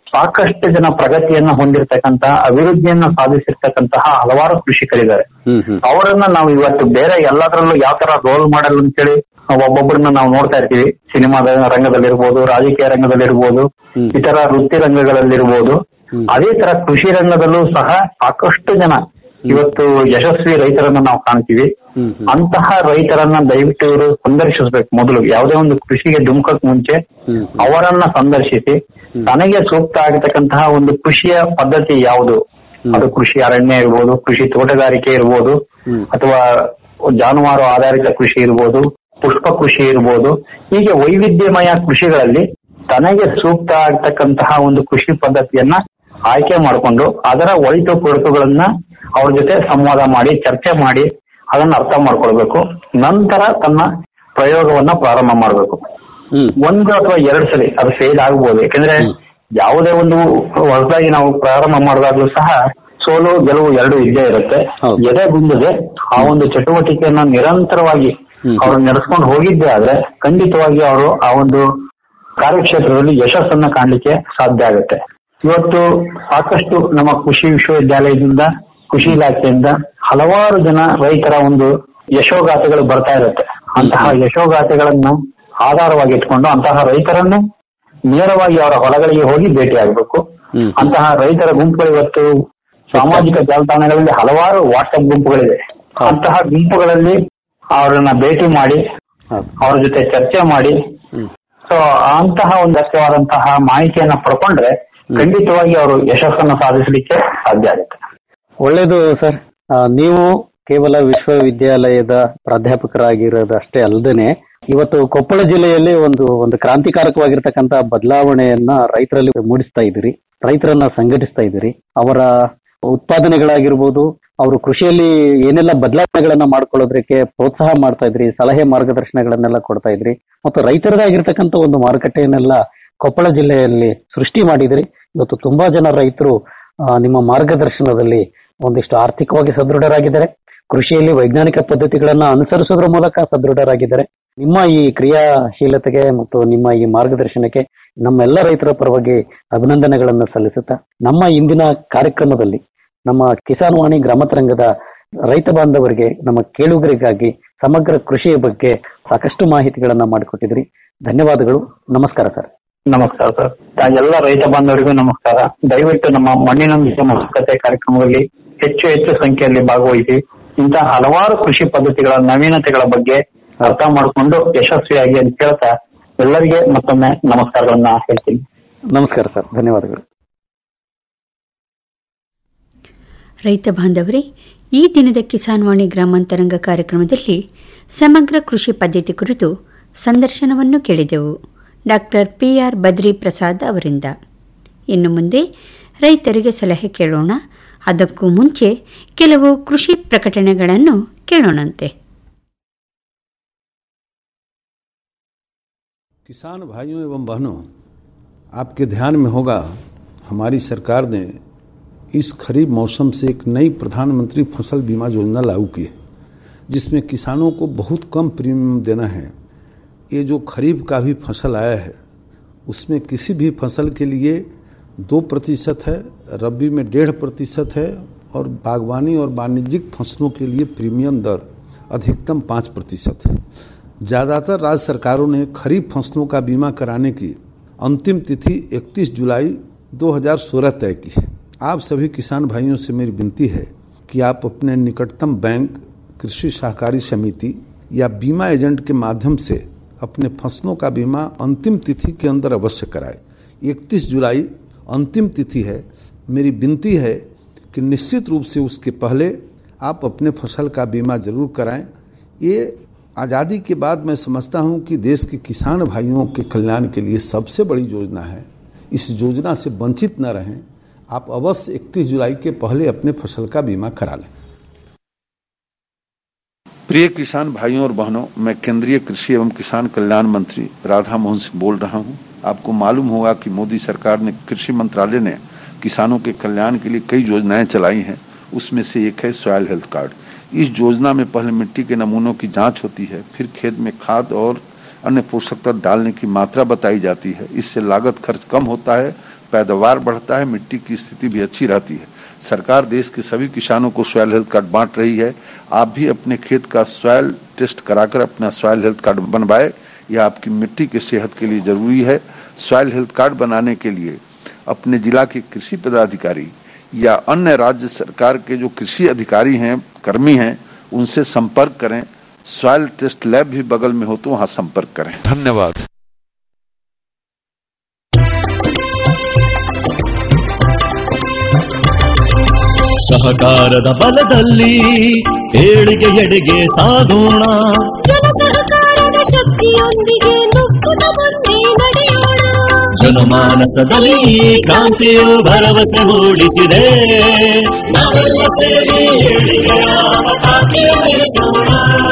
ಸಾಕಷ್ಟು ಜನ ಪ್ರಗತಿಯನ್ನ ಹೊಂದಿರತಕ್ಕಂತ ಅಭಿವೃದ್ಧಿಯನ್ನ ಸಾಧಿಸಿರ್ತಕ್ಕಂತಹ ಹಲವಾರು ಕೃಷಿಕರಿದ್ದಾರೆ
ಹ್ಮ್ ಹ್ಮ್
ಅವರನ್ನ ನಾವು ಇವತ್ತು ಬೇರೆ ಎಲ್ಲದರಲ್ಲೂ ಯಾವ ತರ ರೋಲ್ ಮಾಡಲ್ ಅಂತೇಳಿ ಒಬ್ಬೊಬ್ಬರನ್ನ ನಾವು ನೋಡ್ತಾ ಇರ್ತೀವಿ ಸಿನಿಮಾದ ರಂಗದಲ್ಲಿರ್ಬೋದು ರಾಜಕೀಯ ರಂಗದಲ್ಲಿರ್ಬೋದು
ಹ್ಮ್.
ಇತರ ವೃತ್ತಿ ರಂಗಗಳಲ್ಲಿರ್ಬೋದು
ಹ್ಮ್.
ಅದೇ ತರ ಕೃಷಿ ರಂಗದಲ್ಲೂ ಸಹ ಸಾಕಷ್ಟು ಜನ ಇವತ್ತು ಯಶಸ್ವಿ ರೈತರನ್ನ ನಾವು ಕಾಣ್ತೀವಿ
ಹ್ಮ್ ಹ್ಮ್.
ಅಂತಹ ರೈತರನ್ನ ದಯವಿಟ್ಟು ಇವರು ಸಂದರ್ಶಿಸಬೇಕು ಮೊದಲು ಯಾವುದೇ ಒಂದು ಕೃಷಿಗೆ ಧುಮುಕಕ್ ಮುಂಚೆ
ಹ್ಮ್.
ಅವರನ್ನ ಸಂದರ್ಶಿಸಿ ತನಗೆ ಸೂಕ್ತ ಆಗತಕ್ಕಂತಹ ಒಂದು ಕೃಷಿಯ ಪದ್ಧತಿ ಯಾವುದು ಅದು ಕೃಷಿ ಅರಣ್ಯ ಇರ್ಬೋದು ಕೃಷಿ ತೋಟಗಾರಿಕೆ ಇರ್ಬೋದು
ಹ್ಮ್.
ಅಥವಾ ಜಾನುವಾರು ಆಧಾರಿತ ಕೃಷಿ ಇರ್ಬೋದು ಪುಷ್ಪ ಕೃಷಿ ಇರ್ಬೋದು ಹೀಗೆ ವೈವಿಧ್ಯಮಯ ಕೃಷಿಗಳಲ್ಲಿ ತನಗೆ ಸೂಕ್ತ ಆಗ್ತಕ್ಕಂತಹ ಒಂದು ಕೃಷಿ ಪದ್ಧತಿಯನ್ನ ಆಯ್ಕೆ ಮಾಡಿಕೊಂಡು ಅದರ ಒಳಿತು ಕೊರತುಗಳನ್ನ ಅವ್ರ ಜೊತೆ ಸಂವಾದ ಮಾಡಿ ಚರ್ಚೆ ಮಾಡಿ ಅದನ್ನ ಅರ್ಥ ಮಾಡ್ಕೊಳ್ಬೇಕು ನಂತರ ತನ್ನ ಪ್ರಯೋಗವನ್ನ ಪ್ರಾರಂಭ ಮಾಡಬೇಕು
ಹ್ಮ್
ಒಂದು ಅಥವಾ ಎರಡು ಸಲ ಅದು ಫೇಲ್ ಆಗ್ಬೋದು ಯಾಕಂದ್ರೆ ಯಾವುದೇ ಒಂದು ಹೊಸದಾಗಿ ನಾವು ಪ್ರಾರಂಭ ಮಾಡಿದಾಗ್ಲೂ ಸಹ ಸೋಲು ಗೆಲುವು ಎರಡು ಇದ್ದೇ ಇರುತ್ತೆ
ಹೌದು.
ಎದೆಗುಂದದೆ ಆ ಒಂದು ಚಟುವಟಿಕೆಯನ್ನ ನಿರಂತರವಾಗಿ
ಹ್ಮ್.
ಅವರು ನಡೆಸ್ಕೊಂಡು ಹೋಗಿದ್ದೆ ಆದ್ರೆ ಖಂಡಿತವಾಗಿ ಅವರು ಆ ಒಂದು ಕಾರ್ಯಕ್ಷೇತ್ರದಲ್ಲಿ ಯಶಸ್ಸನ್ನ ಕಾಣಲಿಕ್ಕೆ ಸಾಧ್ಯ ಆಗುತ್ತೆ ಇವತ್ತು ಸಾಕಷ್ಟು ನಮ್ಮ ಕೃಷಿ ವಿಶ್ವವಿದ್ಯಾಲಯದಿಂದ ಕೃಷಿ ಇಲಾಖೆಯಿಂದ ಹಲವಾರು ಜನ ರೈತರ ಒಂದು ಯಶೋಗಾಥೆಗಳು ಬರ್ತಾ ಇರುತ್ತೆ ಅಂತಹ ಯಶೋಗಾಥೆಗಳನ್ನ ಆಧಾರವಾಗಿ ಇಟ್ಕೊಂಡು ಅಂತಹ ರೈತರನ್ನೇ ನೇರವಾಗಿ ಅವರ ಹೊಲಗಳಿಗೆ ಹೋಗಿ ಭೇಟಿ ಆಗಬೇಕು
ಹ್ಮ್.
ಅಂತಹ ರೈತರ ಗುಂಪುಗಳು ಇವತ್ತು ಸಾಮಾಜಿಕ ಜಾಲತಾಣಗಳಲ್ಲಿ ಹಲವಾರು ವಾಟ್ಸ್ಆಪ್ ಗುಂಪುಗಳಿದೆ ಅಂತಹ ಗುಂಪುಗಳಲ್ಲಿ ಅವರನ್ನ ಭೇಟಿ ಮಾಡಿ
ಹೌದು.
ಅವ್ರ ಜೊತೆ ಚರ್ಚೆ ಮಾಡಿ
ಹ್ಮ್.
ಸೊ ಅಂತಹ ಒಂದು ಅಗತ್ಯವಾದಂತಹ ಮಾಹಿತಿಯನ್ನ ಪಡ್ಕೊಂಡ್ರೆ ಖಂಡಿತವಾಗಿ ಅವರು ಯಶಸ್ಸನ್ನು ಸಾಧಿಸಲಿಕ್ಕೆ ಸಾಧ್ಯ ಆಗುತ್ತೆ
ಒಳ್ಳೇದು ಸರ್ ಆ, ನೀವು ಕೇವಲ ವಿಶ್ವವಿದ್ಯಾಲಯದ ಪ್ರಾಧ್ಯಾಪಕರಾಗಿರೋದು ಅಷ್ಟೇ ಅಲ್ಲದೇನೆ ಇವತ್ತು ಕೊಪ್ಪಳ ಜಿಲ್ಲೆಯಲ್ಲಿ ಒಂದು ಒಂದು ಕ್ರಾಂತಿಕಾರಕವಾಗಿರ್ತಕ್ಕಂಥ ಬದಲಾವಣೆಯನ್ನ ರೈತರಲ್ಲಿ ಮೂಡಿಸ್ತಾ ಇದ್ದೀರಿ ರೈತರನ್ನ ಸಂಘಟಿಸ್ತಾ ಇದ್ದೀರಿ ಅವರ ಉತ್ಪಾದನೆಗಳಾಗಿರ್ಬೋದು ಅವರು ಕೃಷಿಯಲ್ಲಿ ಏನೆಲ್ಲ ಬದಲಾವಣೆಗಳನ್ನ ಮಾಡ್ಕೊಳ್ಳೋದಕ್ಕೆ ಪ್ರೋತ್ಸಾಹ ಮಾಡ್ತಾ ಇದ್ರಿ ಸಲಹೆ ಮಾರ್ಗದರ್ಶನಗಳನ್ನೆಲ್ಲ ಕೊಡ್ತಾ ಇದ್ರಿ ಮತ್ತು ರೈತರದಾಗಿರ್ತಕ್ಕಂಥ ಒಂದು ಮಾರುಕಟ್ಟೆಯನ್ನೆಲ್ಲ ಕೊಪ್ಪಳ ಜಿಲ್ಲೆಯಲ್ಲಿ ಸೃಷ್ಟಿ ಮಾಡಿದ್ರಿ ಇವತ್ತು ತುಂಬಾ ಜನ ರೈತರು ಆ, ನಿಮ್ಮ ಮಾರ್ಗದರ್ಶನದಲ್ಲಿ ಒಂದಿಷ್ಟು ಆರ್ಥಿಕವಾಗಿ ಸದೃಢರಾಗಿದ್ದಾರೆ ಕೃಷಿಯಲ್ಲಿ ವೈಜ್ಞಾನಿಕ ಪದ್ಧತಿಗಳನ್ನ ಅನುಸರಿಸೋದ್ರ ಮೂಲಕ ಸದೃಢರಾಗಿದ್ದಾರೆ ನಿಮ್ಮ ಈ ಕ್ರಿಯಾಶೀಲತೆಗೆ ಮತ್ತು ನಿಮ್ಮ ಈ ಮಾರ್ಗದರ್ಶನಕ್ಕೆ ನಮ್ಮೆಲ್ಲ ರೈತರ ಪರವಾಗಿ ಅಭಿನಂದನೆಗಳನ್ನು ಸಲ್ಲಿಸುತ್ತಾ ನಮ್ಮ ಇಂದಿನ ಕಾರ್ಯಕ್ರಮದಲ್ಲಿ ನಮ್ಮ ಕಿಸಾನ್ ವಾಣಿ ಗ್ರಾಮತರಂಗದ ರೈತ ಬಾಂಧವರಿಗೆ ನಮ್ಮ ಕೇಳುಗರಿಗಾಗಿ ಸಮಗ್ರ ಕೃಷಿಯ ಬಗ್ಗೆ ಸಾಕಷ್ಟು ಮಾಹಿತಿಗಳನ್ನ ಮಾಡಿಕೊಟ್ಟಿದ್ರಿ ಧನ್ಯವಾದಗಳು ನಮಸ್ಕಾರ ಸರ್
ನಮಸ್ಕಾರ ಸರ್ ಎಲ್ಲ ರೈತ ಬಾಂಧವರಿಗೂ ನಮಸ್ಕಾರ ದಯವಿಟ್ಟು ನಮ್ಮ ಮಣ್ಣಿನೊಂದಿಗೆ ಮಾತುಕತೆ ಕಾರ್ಯಕ್ರಮದಲ್ಲಿ ಹೆಚ್ಚು ಹೆಚ್ಚು ಸಂಖ್ಯೆಯಲ್ಲಿ ಭಾಗವಹಿಸಿ ಇಂತಹ ಹಲವಾರು ಕೃಷಿ ಪದ್ಧತಿಗಳ ನವೀನತೆಗಳ ಬಗ್ಗೆ ಅರ್ಥ ಮಾಡಿಕೊಂಡು ಯಶಸ್ವಿಯಾಗಿ ಅಂತ ಕೇಳ್ತಾ ಎಲ್ಲರಿಗೆ ಮತ್ತೊಮ್ಮೆ ನಮಸ್ಕಾರಗಳನ್ನ ಹೇಳ್ತೀನಿ
ನಮಸ್ಕಾರ ಸರ್ ಧನ್ಯವಾದಗಳು
ರೈತ ಬಾಂಧವರೇ ಈ ದಿನದ ಕಿಸಾನ್ ವಾಣಿ ಗ್ರಾಮಾಂತರಂಗ ಕಾರ್ಯಕ್ರಮದಲ್ಲಿ ಸಮಗ್ರ ಕೃಷಿ ಪದ್ಧತಿ ಕುರಿತು ಸಂದರ್ಶನವನ್ನು ಕೇಳಿದೆವು doctor P R Badri Prasad ಅವರಿಂದ ಇನ್ನು ಮುಂದೆ ರೈತರಿಗೆ ಸಲಹೆ ಕೇಳೋಣ ಅದಕ್ಕೂ ಮುಂಚೆ ಕೆಲವು ಕೃಷಿ ಪ್ರಕಟಣೆಗಳನ್ನು ಕೇಳೋಣಂತೆ
किसान भाइयों एवं बहनों आपके ध्यान में होगा हमारी सरकार ने इस खरीफ मौसम से एक नई प्रधानमंत्री फसल बीमा योजना लागू की है जिसमें किसानों को बहुत कम प्रीमियम देना है ये जो खरीफ का भी फसल आया है उसमें किसी भी फसल के लिए दो प्रतिशत है रबी में डेढ़ प्रतिशत है और बागवानी और वाणिज्यिक फसलों के लिए प्रीमियम दर अधिकतम पाँच प्रतिशत है ज़्यादातर राज्य सरकारों ने खरीफ फसलों का बीमा कराने की अंतिम तिथि 31 जुलाई 2016 तय की है आप सभी किसान भाइयों से मेरी विनती है कि आप अपने निकटतम बैंक कृषि सहकारी समिति या बीमा एजेंट के माध्यम से अपने फसलों का बीमा अंतिम तिथि के अंदर अवश्य कराएं 31 जुलाई अंतिम तिथि है मेरी विनती है कि निश्चित रूप से उसके पहले आप अपने फसल का बीमा जरूर कराएं ये आज़ादी के बाद मैं समझता हूँ कि देश के किसान भाइयों के कल्याण के लिए सबसे बड़ी योजना है इस योजना से वंचित न रहें आप अवश्य 31 जुलाई के पहले अपने फसल का बीमा करा लें प्रिय किसान भाइयों और बहनों मैं केंद्रीय कृषि एवं किसान कल्याण मंत्री राधा मोहन सिंह बोल रहा हूं आपको मालूम होगा कि मोदी सरकार ने कृषि मंत्रालय ने किसानों के कल्याण के लिए कई योजनाएं चलाई हैं उसमें से एक है सॉयल हेल्थ कार्ड इस योजना में पहले मिट्टी के नमूनों की जांच होती है फिर खेत में खाद और
अन्य पोषक तत्व डालने की मात्रा बताई जाती है इससे लागत खर्च कम होता है पैदावार बढ़ता है मिट्टी की स्थिति भी अच्छी रहती है सरकार देश के सभी किसानों को सॉयल हेल्थ कार्ड बांट रही है आप भी अपने खेत का सॉयल टेस्ट कराकर अपना सॉयल हेल्थ कार्ड बनवाए यह आपकी मिट्टी की सेहत के लिए जरूरी है सॉयल हेल्थ कार्ड बनाने के लिए अपने जिला के कृषि पदाधिकारी या अन्य राज्य सरकार के जो कृषि अधिकारी हैं कर्मी हैं उनसे संपर्क करें सॉयल टेस्ट लैब भी बगल में हो तो वहां संपर्क करें धन्यवाद
ಸಹಕಾರದ ಬಲದಲ್ಲಿ ಏಳಿಗೆ ಎಡೆಗೆ ಸಾಗೋಣ
ಜನ ಸಹಕಾರದ ಶಕ್ತಿಯೊಂದಿಗೆ ನುಗ್ಗುತ್ತ ಮುಂದೆ ನಡೆಯೋಣ
ಜನಮಾನಸದಲ್ಲಿ ಈ ಕ್ರಾಂತಿಯು ಭರವಸೆ ಮೂಡಿಸಿದೆ ನಾವೆಲ್ಲ ಸೇರಿ ಏಳಿಗೆಯ ಪತಾಕೆ ಬೆಳೆಸೋಣ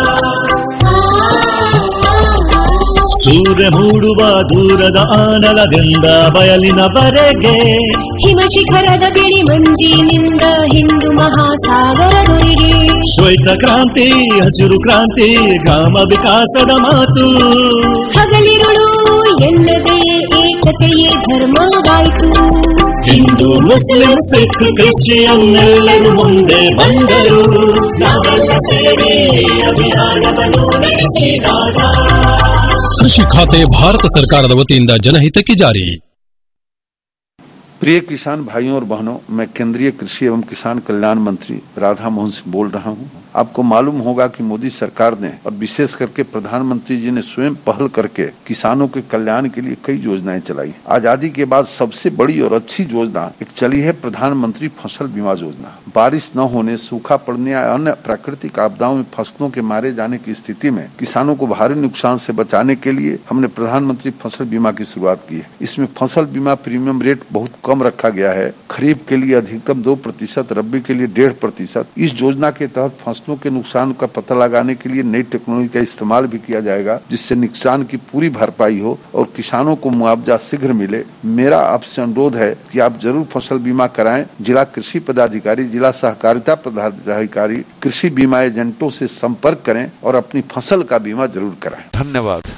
ಸೂರ್ಯ ಮೂಡುವ ದೂರದ ಆನಲದಿಂದ ಬಯಲಿನವರೆಗೆ
ಹಿಮ ಶಿಖರದ ಬಿಳಿ ಮಂಜಿನಿಂದ ಹಿಂದೂ ಮಹಾಸಾಗರದೊರೆಗೆ
ಶ್ವೇತ ಕ್ರಾಂತಿ ಹಸಿರು ಕ್ರಾಂತಿ ಗ್ರಾಮ ವಿಕಾಸದ ಮಾತು
ಹಗಲಿರುಳು ಎನ್ನದೇ ಏಕತೆಯೇ ಧರ್ಮವಾಯಿತು
ಹಿಂದೂ ಮುಸ್ಲಿಂ ಸಿಖ್ ಕ್ರಿಶ್ಚಿಯನ್ ಎಲ್ಲರೂ ಮುಂದೆ ಬಂದರು ನಾವೆಲ್ಲ ಸೇರಿ ಅಭಿಯಾನವನ್ನು ನಡೆಸಿದಾಗ
ಕೃಷಿ ಖಾತೆ ಭಾರತ ಸರ್ಕಾರದ ವತಿಯಿಂದ ಜನಹಿತಕ್ಕೆ ಜಾರಿ
प्रिय किसान भाइयों और बहनों मैं केंद्रीय कृषि एवं किसान कल्याण मंत्री राधा मोहन सिंह बोल रहा हूं आपको मालूम होगा कि मोदी सरकार ने और विशेष करके प्रधानमंत्री जी ने स्वयं पहल करके किसानों के कल्याण के लिए कई योजनाएं चलाई आजादी के बाद सबसे बड़ी और अच्छी योजना एक चली है प्रधानमंत्री फसल बीमा योजना बारिश न होने सूखा पड़ने या अन्य प्राकृतिक आपदाओं में फसलों के मारे जाने की स्थिति में किसानों को भारी नुकसान से बचाने के लिए हमने प्रधानमंत्री फसल बीमा की शुरुआत की है इसमें फसल बीमा प्रीमियम रेट बहुत कम रखा गया है खरीफ के लिए अधिकतम दो प्रतिशत रबी के लिए डेढ़ प्रतिशत इस योजना के तहत फसलों के नुकसान का पता लगाने के लिए नई टेक्नोलॉजी का इस्तेमाल भी किया जाएगा जिससे नुकसान की पूरी भरपाई हो और किसानों को मुआवजा शीघ्र मिले मेरा आपसे अनुरोध है कि आप जरूर फसल बीमा कराएं जिला कृषि पदाधिकारी जिला सहकारिता पदाधिकारी कृषि बीमा एजेंटों से संपर्क करें और अपनी फसल का बीमा जरूर कराएं धन्यवाद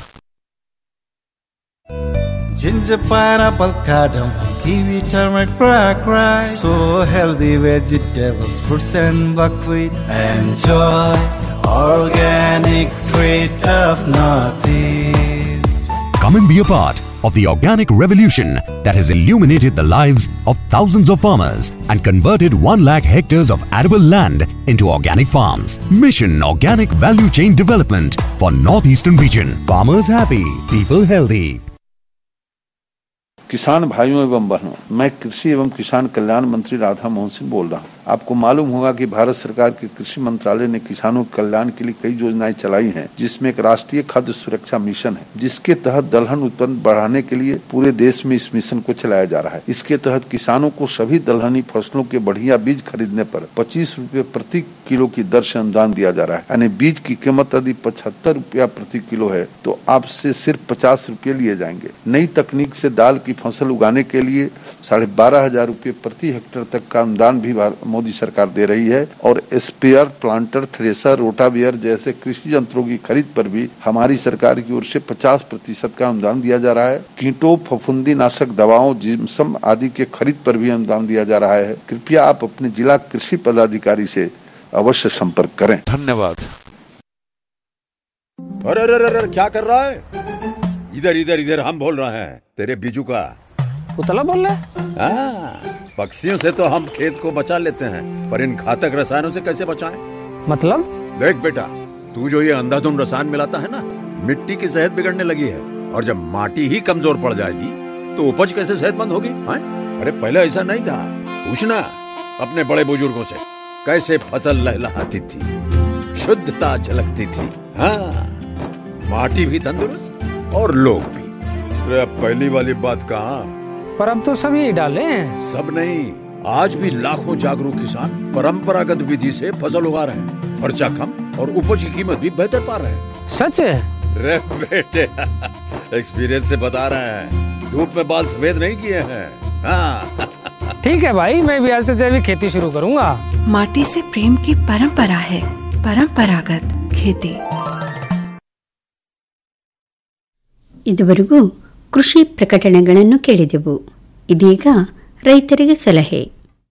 Ginger, pineapple, cardamom, kiwi, turmeric, black rice. So healthy vegetables, fruits and buckwheat. Enjoy organic treat of Northeast.
Come and be a part of the organic revolution that has illuminated the lives of thousands of farmers and converted 1 lakh hectares of arable land into organic farms. Mission Organic Value Chain Development for Northeastern Region. Farmers happy, people healthy.
किसान भाइयों एवं बहनों मैं कृषि एवं किसान कल्याण मंत्री राधा मोहन सिंह बोल रहा हूं आपको मालूम होगा कि भारत सरकार के कृषि मंत्रालय ने किसानों के कल्याण के लिए कई योजनाएं चलाई हैं जिसमें एक राष्ट्रीय खाद्य सुरक्षा मिशन है जिसके तहत दलहन उत्पन्न बढ़ाने के लिए पूरे देश में इस मिशन को चलाया जा रहा है इसके तहत किसानों को सभी दलहनी फसलों के बढ़िया बीज खरीदने पर पच्चीस रूपए प्रति किलो की दर से अनुदान दिया जा रहा है यानी बीज की कीमत यदि पचहत्तर रूपया प्रति किलो है तो आपसे सिर्फ पचास रूपये लिए जाएंगे नई तकनीक से दाल की फसल उगाने के लिए साढ़े बारह हजार रूपये प्रति हेक्टेयर तक का अनुदान भी मोदी सरकार दे रही है और स्पेयर प्लांटर थ्रेसर रोटावियर जैसे कृषि यंत्रों की खरीद पर भी हमारी सरकार की ओर से 50 प्रतिशत का अनुदान दिया जा रहा है कीटों फफूंदी नाशक दवाओं जिम्सम आदि के खरीद पर भी अनुदान दिया जा रहा है कृपया आप अपने जिला कृषि पदाधिकारी से अवश्य संपर्क करें धन्यवाद
अरे अरे अरे क्या कर रहा है इधर इधर इधर हम बोल रहे हैं तेरे बीजू का
उतला बोल रहा
हाँ, पक्षियों से तो हम खेत को बचा लेते हैं पर इन घातक रसायनों से कैसे बचाएं?
मतलब
देख बेटा तू जो ये अंधाधुंध रसायन मिलाता है ना मिट्टी की सेहत बिगड़ने लगी है और जब माटी ही कमजोर पड़ जाएगी तो उपज कैसे सेहतमंद होगी हाँ? अरे पहले ऐसा नहीं था पूछना अपने बड़े बुजुर्गों से कैसे फसल लहलहाती थी शुद्धता झलकती थी हाँ माटी भी तंदुरुस्त और लोग भी अरे अब पहली वाली बात कहाँ
पर अब तो सब यही डाले हैं
सब नहीं आज भी लाखों जागरूक किसान परंपरागत विधि से फसल उगा रहे हैं खर्चा कम और उपज की कीमत भी बेहतर पा रहे हैं
सच है
रे बेटे एक्सपीरियंस से बता रहे हैं धूप में बाल सफेद नहीं किए हैं हाँ
ठीक है भाई मैं भी आज से जैविक खेती शुरू करूंगा
माटी से प्रेम की परंपरा है परंपरागत खेती
ಇದುವರೆಗೂ ಕೃಷಿ ಪ್ರಕಟಣೆಗಳನ್ನು ಕೇಳಿದೆವು ಇದೀಗ ರೈತರಿಗೆ ಸಲಹೆ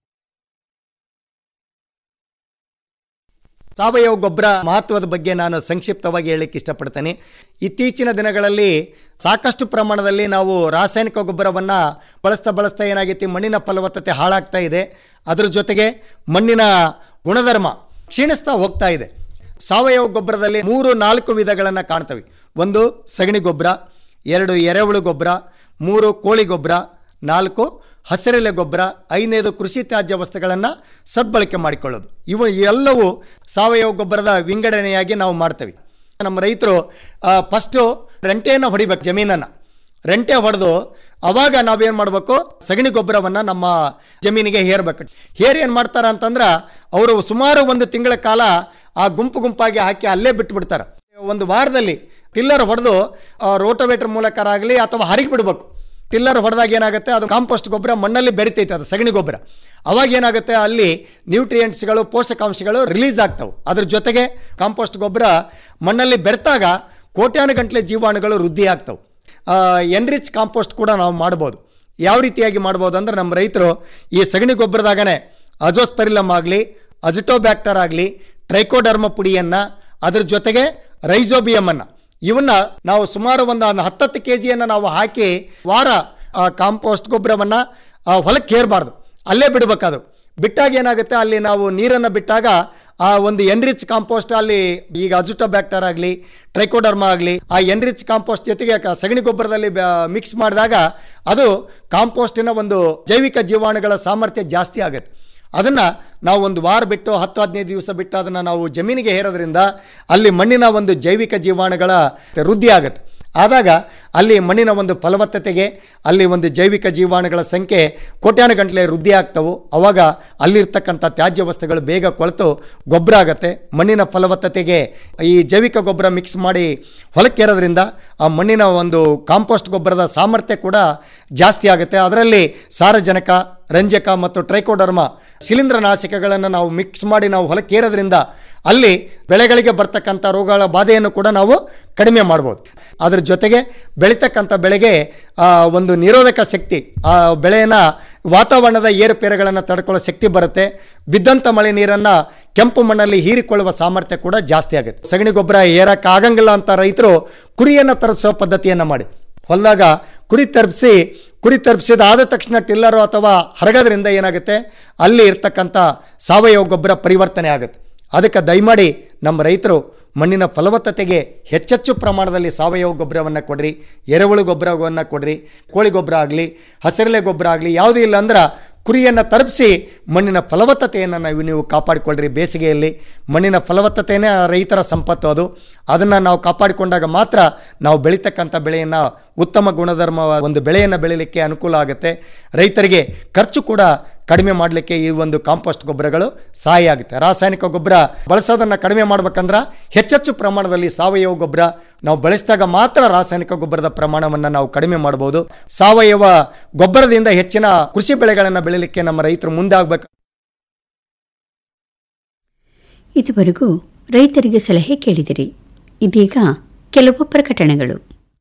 ಸಾವಯವ ಗೊಬ್ಬರ ಮಹತ್ವದ ಬಗ್ಗೆ ನಾನು ಸಂಕ್ಷಿಪ್ತವಾಗಿ ಹೇಳಲಿಕ್ಕೆ ಇಷ್ಟಪಡ್ತೇನೆ ಇತ್ತೀಚಿನ ದಿನಗಳಲ್ಲಿ ಸಾಕಷ್ಟು ಪ್ರಮಾಣದಲ್ಲಿ ನಾವು ರಾಸಾಯನಿಕ ಗೊಬ್ಬರವನ್ನು ಬಳಸ್ತಾ ಬಳಸ್ತಾ ಏನಾಗೈತಿ ಮಣ್ಣಿನ ಫಲವತ್ತತೆ ಹಾಳಾಗ್ತಾ ಇದೆ ಅದರ ಜೊತೆಗೆ ಮಣ್ಣಿನ ಗುಣಧರ್ಮ ಕ್ಷೀಣಿಸ್ತಾ ಹೋಗ್ತಾ ಇದೆ ಸಾವಯವ ಗೊಬ್ಬರದಲ್ಲಿ ಮೂರು ನಾಲ್ಕು ವಿಧಗಳನ್ನು ಕಾಣ್ತವೆ ಒಂದು ಸಗಣಿ ಗೊಬ್ಬರ ಎರಡು ಎರೆಹುಳು ಗೊಬ್ಬರ ಮೂರು ಕೋಳಿ ಗೊಬ್ಬರ ನಾಲ್ಕು ಹಸಿರೆಲೆ ಗೊಬ್ಬರ ಐದನೇದು ಕೃಷಿ ತ್ಯಾಜ್ಯ ವಸ್ತುಗಳನ್ನು ಸದ್ಬಳಕೆ ಮಾಡಿಕೊಳ್ಳೋದು ಇವು ಎಲ್ಲವೂ ಸಾವಯವ ಗೊಬ್ಬರದ ವಿಂಗಡಣೆಯಾಗಿ ನಾವು ಮಾಡ್ತೇವೆ ನಮ್ಮ ರೈತರು ಫಸ್ಟು ರೆಂಟೆಯನ್ನು ಹೊಡಿಬೇಕು ಜಮೀನನ್ನು ರೆಂಟೆ ಹೊಡೆದು ಅವಾಗ ನಾವೇನು ಮಾಡಬೇಕು ಸಗಣಿ ಗೊಬ್ಬರವನ್ನು ನಮ್ಮ ಜಮೀನಿಗೆ ಹೇರಬೇಕು ಹೇರಿ ಏನು ಮಾಡ್ತಾರೆ ಅಂತಂದ್ರೆ ಅವರು ಸುಮಾರು ಒಂದು ತಿಂಗಳ ಕಾಲ ಆ ಗುಂಪು ಗುಂಪಾಗಿ ಹಾಕಿ ಅಲ್ಲೇ ಬಿಟ್ಬಿಡ್ತಾರೆ ಒಂದು ವಾರದಲ್ಲಿ ಟಿಲ್ಲರ್ ಹೊಡೆದು ರೋಟೋವೇಟರ್ ಮೂಲಕ ಆಗಲಿ ಅಥವಾ ಹರಿಗಿ ಬಿಡಬೇಕು ಟಿಲ್ಲರ್ ಹೊಡೆದಾಗ ಏನಾಗುತ್ತೆ ಅದು ಕಾಂಪೋಸ್ಟ್ ಗೊಬ್ಬರ ಮಣ್ಣಲ್ಲಿ ಬೆರಿತೈತೆ ಅದು ಸಗಣಿ ಗೊಬ್ಬರ ಅವಾಗ ಏನಾಗುತ್ತೆ ಅಲ್ಲಿ ನ್ಯೂಟ್ರಿಯೆಂಟ್ಸ್ಗಳು ಪೋಷಕಾಂಶಗಳು ರಿಲೀಸ್ ಆಗ್ತವೆ ಅದ್ರ ಜೊತೆಗೆ ಕಾಂಪೋಸ್ಟ್ ಗೊಬ್ಬರ ಮಣ್ಣಲ್ಲಿ ಬೆರೆತಾಗ ಕೋಟ್ಯಾನು ಗಂಟಲೆ ಜೀವಾಣುಗಳು ವೃದ್ಧಿ ಆಗ್ತವೆ ಎನ್ರಿಚ್ ಕಾಂಪೋಸ್ಟ್ ಕೂಡ ನಾವು ಮಾಡ್ಬೋದು ಯಾವ ರೀತಿಯಾಗಿ ಮಾಡ್ಬೋದು ಅಂದ್ರೆ ನಮ್ಮ ರೈತರು ಈ ಸಗಣಿ ಗೊಬ್ಬರದಾಗನೇ ಅಜೋಸ್ಪೆರಿಲಮ್ ಆಗಲಿ ಅಜಿಟೋಬ್ಯಾಕ್ಟರ್ ಆಗಲಿ ಟ್ರೈಕೋಡರ್ಮ ಪುಡಿಯನ್ನು ಅದ್ರ ಜೊತೆಗೆ ರೈಸೋಬಿಯಮನ್ನು ಇವನ್ನ ನಾವು ಸುಮಾರು ಒಂದು ಒಂದು ಹತ್ತತ್ತು ಕೆ ಜಿಯನ್ನು ನಾವು ಹಾಕಿ ವಾರ ಆ ಕಾಂಪೋಸ್ಟ್ ಗೊಬ್ಬರವನ್ನು ಹೊಲಕ್ಕೆ ಹೇರಬಾರ್ದು ಅಲ್ಲೇ ಬಿಡಬೇಕದು ಬಿಟ್ಟಾಗ ಏನಾಗುತ್ತೆ ಅಲ್ಲಿ ನಾವು ನೀರನ್ನು ಬಿಟ್ಟಾಗ ಆ ಒಂದು ಎನ್ರಿಚ್ ಕಾಂಪೋಸ್ಟ್ ಅಲ್ಲಿ ಈಗ ಅಜುಟೋಬ್ಯಾಕ್ಟರ್ ಆಗಲಿ ಟ್ರೈಕೋಡರ್ಮ ಆಗಲಿ ಆ ಎನ್ರಿಚ್ ಕಾಂಪೋಸ್ಟ್ ಜೊತೆಗೆ ಕ- ಸಗಣಿ ಗೊಬ್ಬರದಲ್ಲಿ ಮಿಕ್ಸ್ ಮಾಡಿದಾಗ ಅದು ಕಾಂಪೋಸ್ಟಿನ ಒಂದು ಜೈವಿಕ ಜೀವಾಣುಗಳ ಸಾಮರ್ಥ್ಯ ಜಾಸ್ತಿ ಆಗುತ್ತೆ ಅದನ್ನು ನಾವು ಒಂದು ವಾರ ಬಿಟ್ಟು ಹತ್ತು ಹದಿನೈದು ದಿವಸ ಬಿಟ್ಟು ಅದನ್ನು ನಾವು ಜಮೀನಿಗೆ ಹೇರೋದ್ರಿಂದ ಅಲ್ಲಿ ಮಣ್ಣಿನ ಒಂದು ಜೈವಿಕ ಜೀವಾಣುಗಳ ವೃದ್ಧಿ ಆಗುತ್ತೆ ಆದಾಗ ಅಲ್ಲಿ ಮಣ್ಣಿನ ಒಂದು ಫಲವತ್ತತೆಗೆ ಅಲ್ಲಿ ಒಂದು ಜೈವಿಕ ಜೀವಾಣುಗಳ ಸಂಖ್ಯೆ ಕೋಟ್ಯಾನು ಗಂಟಲೆ ವೃದ್ಧಿ ಆಗ್ತವು ಅವಾಗ ಅಲ್ಲಿರ್ತಕ್ಕಂಥ ತ್ಯಾಜ್ಯ ವಸ್ತುಗಳು ಬೇಗ ಕೊಳೆತು ಗೊಬ್ಬರ ಆಗುತ್ತೆ ಮಣ್ಣಿನ ಫಲವತ್ತತೆಗೆ ಈ ಜೈವಿಕ ಗೊಬ್ಬರ ಮಿಕ್ಸ್ ಮಾಡಿ ಹೊಲಕ್ಕೆ ಏರೋದ್ರಿಂದ ಆ ಮಣ್ಣಿನ ಒಂದು ಕಾಂಪೋಸ್ಟ್ ಗೊಬ್ಬರದ ಸಾಮರ್ಥ್ಯ ಕೂಡ ಜಾಸ್ತಿ ಆಗುತ್ತೆ ಅದರಲ್ಲಿ ಸಾರಜನಕ ರಂಜಕ ಮತ್ತು ಟ್ರೈಕೋಡರ್ಮ ಶಿಲೀಂಧ್ರನಾಶಕಗಳನ್ನು ನಾವು ಮಿಕ್ಸ್ ಮಾಡಿ ನಾವು ಹೊಲಕ್ಕೆ ಏರೋದ್ರಿಂದ ಅಲ್ಲಿ ಬೆಳೆಗಳಿಗೆ ಬರ್ತಕ್ಕಂಥ ರೋಗಗಳ ಬಾಧೆಯನ್ನು ಕೂಡ ನಾವು ಕಡಿಮೆ ಮಾಡ್ಬೋದು ಅದ್ರ ಜೊತೆಗೆ ಬೆಳೀತಕ್ಕಂಥ ಬೆಳೆಗೆ ಆ, ಒಂದು ನಿರೋಧಕ ಶಕ್ತಿ ಆ ಬೆಳೆಯನ್ನು ವಾತಾವರಣದ ಏರುಪೇರುಗಳನ್ನು ತಡ್ಕೊಳ್ಳೋ ಶಕ್ತಿ ಬರುತ್ತೆ ಬಿದ್ದಂಥ ಮಳೆ ನೀರನ್ನು ಕೆಂಪು ಮಣ್ಣಲ್ಲಿ ಹೀರಿಕೊಳ್ಳುವ ಸಾಮರ್ಥ್ಯ ಕೂಡ ಜಾಸ್ತಿ ಆಗುತ್ತೆ ಸಗಣಿ ಗೊಬ್ಬರ ಏರಕ್ಕೆ ಆಗಂಗಿಲ್ಲ ಅಂತ ರೈತರು ಕುರಿಯನ್ನು ತರಪಿಸೋ ಪದ್ಧತಿಯನ್ನು ಮಾಡಿ ಹೊಲದಾಗ ಕುರಿ ತರ್ಪಿಸಿ ಕುರಿ ತರ್ಪಿಸಿದಾದ ತಕ್ಷಣ ಟಿಲ್ಲರು ಅಥವಾ ಹರಗೋದ್ರಿಂದ ಏನಾಗುತ್ತೆ ಅಲ್ಲಿ ಇರ್ತಕ್ಕಂಥ ಸಾವಯವ ಗೊಬ್ಬರ ಪರಿವರ್ತನೆ ಆಗುತ್ತೆ ಅದಕ್ಕೆ ದಯಮಾಡಿ ನಮ್ಮ ರೈತರು ಮಣ್ಣಿನ ಫಲವತ್ತತೆಗೆ ಹೆಚ್ಚೆಚ್ಚು ಪ್ರಮಾಣದಲ್ಲಿ ಸಾವಯವ ಗೊಬ್ಬರವನ್ನು ಕೊಡ್ರಿ ಎರೆಹುಳು ಗೊಬ್ಬರವನ್ನು ಕೊಡ್ರಿ ಕೋಳಿ ಗೊಬ್ಬರ ಆಗಲಿ ಹಸಿರೆಲೆ ಗೊಬ್ಬರ ಆಗಲಿ ಯಾವುದೂ ಇಲ್ಲ ಅಂದ್ರೆ ಕುರಿಯನ್ನು ತರಪಿಸಿ ಮಣ್ಣಿನ ಫಲವತ್ತತೆಯನ್ನು ನಾವು ನೀವು ಕಾಪಾಡಿಕೊಳ್ಳ್ರಿ ಬೇಸಿಗೆಯಲ್ಲಿ ಮಣ್ಣಿನ ಫಲವತ್ತತೆಯೇ ರೈತರ ಸಂಪತ್ತು ಅದು ಅದನ್ನು ನಾವು ಕಾಪಾಡಿಕೊಂಡಾಗ ಮಾತ್ರ ನಾವು ಬೆಳೀತಕ್ಕಂಥ ಬೆಳೆಯನ್ನು ಉತ್ತಮ ಗುಣಧರ್ಮ ಒಂದು ಬೆಳೆಯನ್ನು ಬೆಳೀಲಿಕ್ಕೆ ಅನುಕೂಲ ಆಗುತ್ತೆ ರೈತರಿಗೆ ಖರ್ಚು ಕೂಡ ಕಡಿಮೆ ಮಾಡಲಿಕ್ಕೆ ಈ ಒಂದು ಕಾಂಪೋಸ್ಟ್ ಗೊಬ್ಬರಗಳು ಸಹಾಯ ಆಗುತ್ತೆ ರಾಸಾಯನಿಕ ಗೊಬ್ಬರ ಬಳಸೋದನ್ನು ಕಡಿಮೆ ಮಾಡ್ಬೇಕಂದ್ರೆ ಹೆಚ್ಚೆಚ್ಚು ಪ್ರಮಾಣದಲ್ಲಿ ಸಾವಯವ ಗೊಬ್ಬರ ನಾವು ಬಳಸಿದಾಗ ಮಾತ್ರ ರಾಸಾಯನಿಕ ಗೊಬ್ಬರದ ಪ್ರಮಾಣವನ್ನು ನಾವು ಕಡಿಮೆ ಮಾಡ್ಬೋದು ಸಾವಯವ ಗೊಬ್ಬರದಿಂದ ಹೆಚ್ಚಿನ ಕೃಷಿ ಬೆಳೆಗಳನ್ನು ಬೆಳೀಲಿಕ್ಕೆ ನಮ್ಮ ರೈತರು ಮುಂದಾಗಬೇಕು
ಇದುವರೆಗೂ ರೈತರಿಗೆ ಸಲಹೆ ಕೇಳಿದಿರಿ ಇದೀಗ ಕೆಲವು ಪ್ರಕಟಣೆಗಳು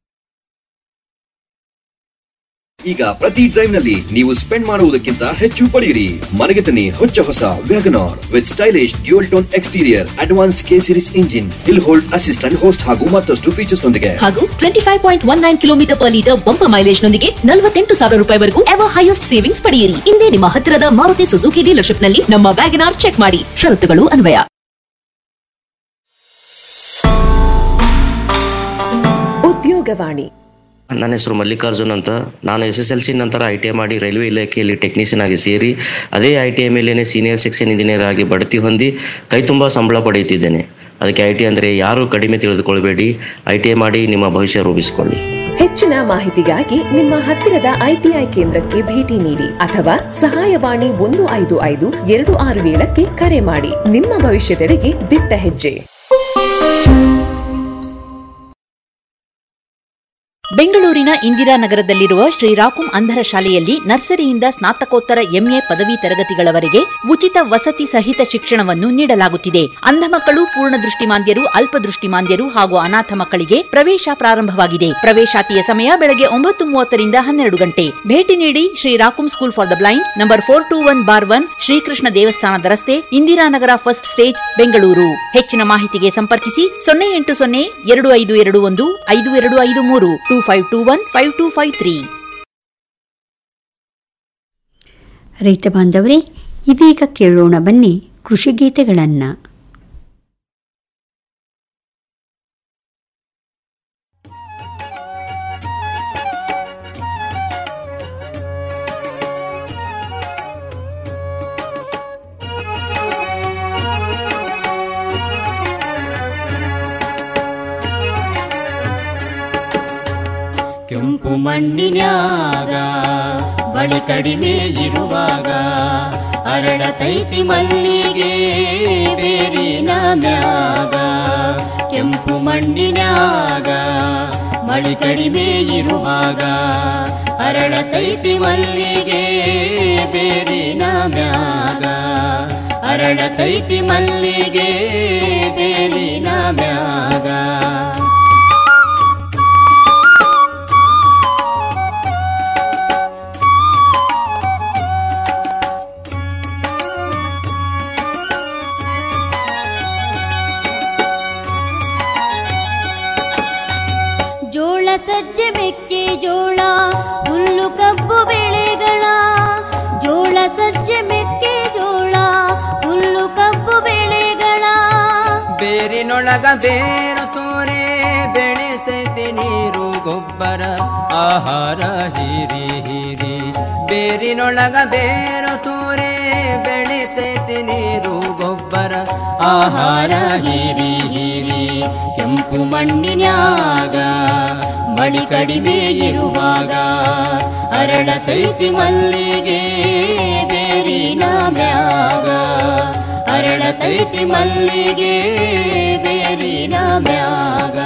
ಈಗ ಪ್ರತಿ ಡ್ರೈವ್ ನಲ್ಲಿ ನೀವು ಸ್ಪೆಂಡ್ ಮಾಡುವುದಕ್ಕಿಂತ ಹೆಚ್ಚು ಪಡೆಯಿರಿ ಮನೆಗೆ ತನ್ನಿ ಹೊಚ್ಚ ಹೊಸ wagon R with stylish dual tone exterior advanced K series engine hill hold assistant host ಹಾಗೂ ಮತ್ತಷ್ಟು ಫೀಚರ್ಸ್ ನೊಂದಿಗೆ
ಹಾಗೂ twenty five point one nine kilometre per litre bumper mileage ನೊಂದಿಗೆ ನಲವತ್ತೆಂಟು ಸಾವಿರ ರೂಪಾಯಿವರೆಗೂ ಎವರ್ ಹೈಯೆಸ್ಟ್ ಸೇವಿಂಗ್ಸ್ ಪಡೆಯಿರಿ ಇಂದೇ ನಿಮ್ಮ ಹತ್ತಿರದ ಮಾರುತಿ ಸುಜುಕಿ ಡೀಲರ್ಶಿಪ್ ನಲ್ಲಿ ನಮ್ಮ ವ್ಯಾಗನಾರ್ ಚೆಕ್ ಮಾಡಿ ಷರತ್ತುಗಳು ಅನ್ವಯ
ಉದ್ಯೋಗವಾಣಿ
ನನ್ನ ಹೆಸರು ಮಲ್ಲಿಕಾರ್ಜುನ್ ಅಂತ ನಾನು ಎಸ್ ಎಸ್ ಎಲ್ ಸಿ ನಂತರ ಐ ಟಿ ಐ ಮಾಡಿ ರೈಲ್ವೆ ಇಲಾಖೆಯಲ್ಲಿ ಟೆಕ್ನಿಷಿಯನ್ ಆಗಿ ಸೇರಿ ಅದೇ ಐ ಟಿ ಐ ಮೇಲೇನೆ ಸೀನಿಯರ್ ಸೆಕ್ಷನ್ ಇಂಜಿನಿಯರ್ ಆಗಿ ಬಡ್ತಿ ಹೊಂದಿ ಕೈ ತುಂಬ ಸಂಬಳ ಪಡೆಯುತ್ತಿದ್ದೇನೆ ಅದಕ್ಕೆ ಐ ಟಿ ಅಂದರೆ ಯಾರು ಕಡಿಮೆ ತಿಳಿದುಕೊಳ್ಬೇಡಿ ಐ ಟಿ ಐ ಮಾಡಿ ನಿಮ್ಮ ಭವಿಷ್ಯ ರೂಪಿಸಿಕೊಳ್ಳಿ
ಹೆಚ್ಚಿನ ಮಾಹಿತಿಗಾಗಿ ನಿಮ್ಮ ಹತ್ತಿರದ ಐಟಿಐ ಕೇಂದ್ರಕ್ಕೆ ಭೇಟಿ ನೀಡಿ ಅಥವಾ ಸಹಾಯವಾಣಿ ಒಂದು ಐದು ಐದು ಎರಡು ಆರು ಏಳಕ್ಕೆ ಕರೆ ಮಾಡಿ ನಿಮ್ಮ ಭವಿಷ್ಯದೆಡೆಗೆ ದಿಟ್ಟ ಹೆಜ್ಜೆ
ಬೆಂಗಳೂರಿನ ಇಂದಿರಾನಗರದಲ್ಲಿರುವ ಶ್ರೀರಾಕುಂ ಅಂಧರ ಶಾಲೆಯಲ್ಲಿ ನರ್ಸರಿಯಿಂದ ಸ್ನಾತಕೋತ್ತರ ಎಂಎ ಪದವಿ ತರಗತಿಗಳವರೆಗೆ ಉಚಿತ ವಸತಿ ಸಹಿತ ಶಿಕ್ಷಣವನ್ನು ನೀಡಲಾಗುತ್ತಿದೆ ಅಂಧ ಮಕ್ಕಳು ಪೂರ್ಣ ದೃಷ್ಟಿಮಾಂದ್ಯರು ಅಲ್ಪದೃಷ್ಟಿಮಾಂದ್ಯರು ಹಾಗೂ ಅನಾಥ ಮಕ್ಕಳಿಗೆ ಪ್ರವೇಶ ಪ್ರಾರಂಭವಾಗಿದೆ ಪ್ರವೇಶಾತಿಯ ಸಮಯ ಬೆಳಗ್ಗೆ ಒಂಬತ್ತು ಮೂವತ್ತರಿಂದ ಹನ್ನೆರಡು ಗಂಟೆ ಭೇಟಿ ನೀಡಿ ಶ್ರೀರಾಕುಂ school for the blind number four two one bar one Shrikrishna ದೇವಸ್ಥಾನದ ರಸ್ತೆ ಇಂದಿರಾನಗರ ಫಸ್ಟ್ ಸ್ಟೇಜ್ ಬೆಂಗಳೂರು ಹೆಚ್ಚಿನ ಮಾಹಿತಿಗೆ ಸಂಪರ್ಕಿಸಿ ಸೊನ್ನೆ ಎಂಟು ಸೊನ್ನೆ ಎರಡು ಐದು ಎರಡು ಒಂದು ಐದು ಎರಡು ಐದು ಮೂರು two five two one five two five three
ರೈತ ಬಾಂಧವರೇ ಇದೀಗ ಕೇಳೋಣ ಬನ್ನಿ ಕೃಷಿ ಗೀತೆಗಳನ್ನ
ಕೆಂಪು ಮಣ್ಣಿನ್ಯಾಗ ಬಳಿ ಕಡಿಮೆ ಇರುವಾಗ ಅರಳತೈತಿ ಮಲ್ಲಿಗೆ ಬೇರಿನ ಮ್ಯಾಗ ಕೆಂಪು ಮಣ್ಣಿನ್ಯಾಗ ಮಳಿ ಕಡಿಮೆ ಇರುವಾಗ ಅರಳತೈತಿ ಮಲ್ಲಿಗೆ ಬೇರಿನ ಮ್ಯಾಗ ಅರಳತೈತಿ ಮಲ್ಲಿಗೆ ಬೇರಿನ ಮ್ಯಾಗ
ಜೋಳ ಸಜ್ಜೆ ಮೆಕ್ಕೆ ಜೋಳ ಹುಲ್ಲು ಕಬ್ಬು ಬೆಳೆಗಳ ಜೋಳ ಸಜ್ಜೆ ಮೆಕ್ಕೆ ಜೋಳ ಹುಲ್ಲು ಕಬ್ಬು ಬೆಳೆಗಳ
ಬೇರಿನೊಳಗ ಬೇರು ತೋರೆ ಬೆಳೆಸೈತಿ ನೀರು ಗೊಬ್ಬರ ಆಹಾರ ಹೀರಿ ಹೀರಿ ಬೇರಿನೊಳಗ ಬೇರು ತೋರೆ ಬೆಳೆಸೈತಿ ನೀರು ಗೊಬ್ಬರ
ಆಹಾರ ಹೀರಿ ಹೀರಿ ಕೆಂಪು ಮಣ್ಣಿನ್ಯಾಗ ಮಳಿ ಕಡಿಮೆ ಇರುವಾಗ ಅರಳತೈತಿ ಮಲ್ಲಿಗೆ ಬೇರಿನ ಮ್ಯಾಗ ಅರಳತೈತಿ ಮಲ್ಲಿಗೆ ಬೇರಿನ ಮ್ಯಾಗ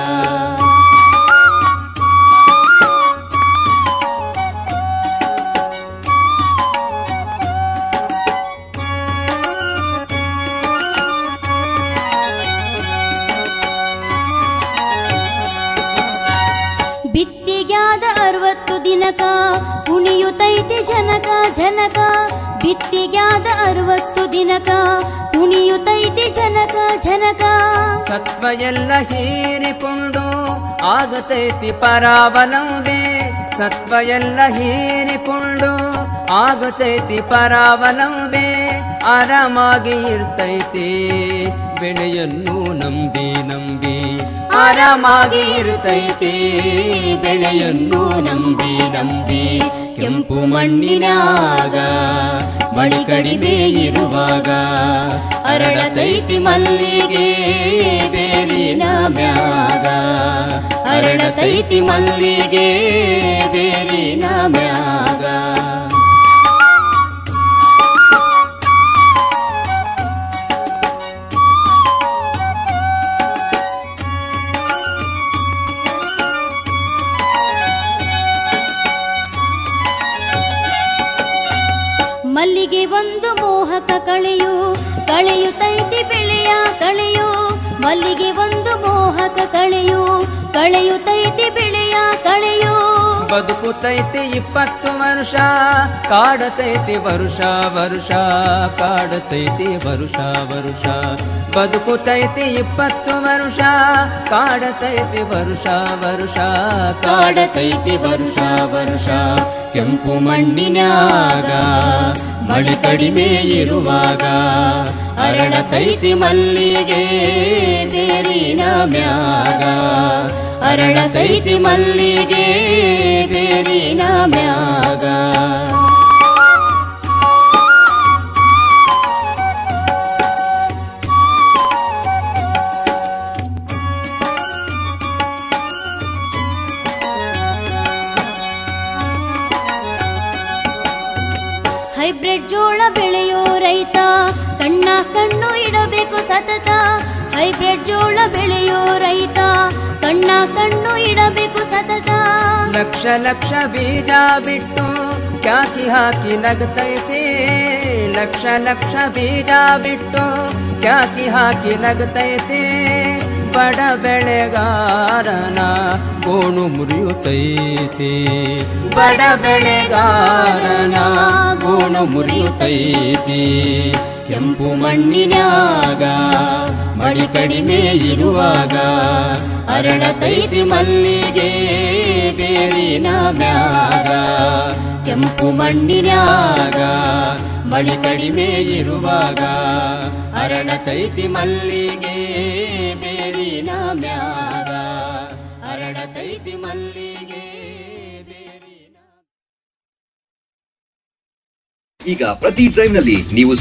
ಬಿತ್ತಿಗ್ಯಾದ ಅರವತ್ತು ದಿನಕ ಕುಣಿಯುತ್ತೈತಿ ಜನಕ ಜನಕ ಬಿತ್ತಿಗ್ಯಾದ ಅರವತ್ತು ದಿನಕ ಕುಣಿಯುತ್ತೈತಿ ಜನಕ ಜನಕ
ಸತ್ವ ಎಲ್ಲ ಹೀರಿಕೊಂಡು ಆಗತೈತಿ ಪರಾವಲಂಬೆ ಸತ್ವ ಎಲ್ಲ ಹೀರಿಕೊಂಡು ಆಗತೈತಿ ಪರಾವಲಂಬೆ ಆರಾಮಾಗಿ ಇರ್ತೈತಿ ಬೆಳೆಯನ್ನು ನಂಬಿ ನಂಬಿ
ಆರಾಮಾಗಿ ಇರುತ್ತೈತಿ ಬೆಳೆಯನ್ನು ನಂಬಿ ನಂಬಿ ಕೆಂಪು ಮಣ್ಣಿನಾಗ ಮಳಿ ಕಡಿಮೆ ಇರುವಾಗ ಅರಳತೈತಿ ಮಲ್ಲಿಗೆ ಬೇರಿನ ಮ್ಯಾಗ ಅರಳತೈತಿ ಮಲ್ಲಿಗೆ ಬೇರಿನ ಮ್ಯಾಗ
ಮಲ್ಲಿಗೆ ಒಂದು ಮೋಹಕ ಕಳೆಯು ಕಳೆಯುತ್ತೈತಿ ಬೆಳೆಯ ಕಳೆಯು ಮಲ್ಲಿಗೆ ಒಂದು ಮೋಹಕ ಕಳೆಯು ಕಳೆಯುತ್ತೈತಿ ಬೆಳೆಯ ಕಳೆಯು
ಬದುಕುತೈತಿ ಇಪ್ಪತ್ತು ವರ್ಷ ಕಾಡತೈತಿ ವರುಷ ವರುಷ ಕಾಡತೈತಿ ವರುಷ ವರುಷ ಬದುಕುತೈತಿ ಇಪ್ಪತ್ತು ವರ್ಷ ಕಾಡತೈತಿ ವರುಷ ವರುಷ
ಕಾಡತೈತಿ ವರುಷ ವರುಷ ಕೆಂಪು ಮಣ್ಣಿನ್ಯಾಗ ಮಳಿ ಕಡಿಮೆ ಇರುವಾಗ ಅರಳತೈತಿ ಮಲ್ಲಿಗೆ ಬೇರಿನ ಮ್ಯಾಗ ಅರಳತೈತಿ ಮಲ್ಲಿಗೆ ಬೇರಿನ ಮ್ಯಾಗ
ಹೈಬ್ರಿಡ್ ಜೋಳ ಬೆಳೆಯೋ ರೈತ ಕಣ್ಣ ಕಣ್ಣು ಇಡಬೇಕು ಸತತ ಹೈಬ್ರಿಡ್ ಜೋಳ ಬೆಳೆಯೋ ರೈತ ಕಣ್ಣ ಕಣ್ಣು ಇಡಬೇಕು ಸತತ
ಲಕ್ಷ ಲಕ್ಷ ಬೀಜ ಬಿಟ್ಟು ಕ್ಯಾಕಿ ಹಾಕಿ ನಗತೈತೆ ಲಕ್ಷ ಲಕ್ಷ ಬೀಜ ಬಿಟ್ಟು ಕ್ಯಾಕಿ ಹಾಕಿ ನಗತೈತೆ ಬಡ ಬೆಳೆಗಾರನ ಗೋಣು ಮುರಿಯುತ್ತೈತೆ ಬಡ ಬೆಳೆಗಾರನ ಗೋಣು ಮುರಿಯುತ್ತೈತಿ
ಕೆಂಪು ಮಣ್ಣಿನ್ಯಾಗ ಮಳಿ ಕಡಿಮೆ ಇರುವಾಗ ಅರಳತೈತಿ ಮಲ್ಲಿಗೆ ಬೇರಿನ ಮ್ಯಾಗ ಕೆಂಪು ಮಣ್ಣಿನ್ಯಾಗ ಮಳಿ ಕಡಿಮೆ ಇರುವಾಗ ಅರಳತೈತಿ ಮಲ್ಲಿಗೆ ಬೇರಿನ ಮ್ಯಾಗ ಅರಳತೈತಿ ಮಲ್ಲಿಗೆ
ಈಗ ಪ್ರತಿ ಡ್ರೈವ್ನಲ್ಲಿ ನೀವು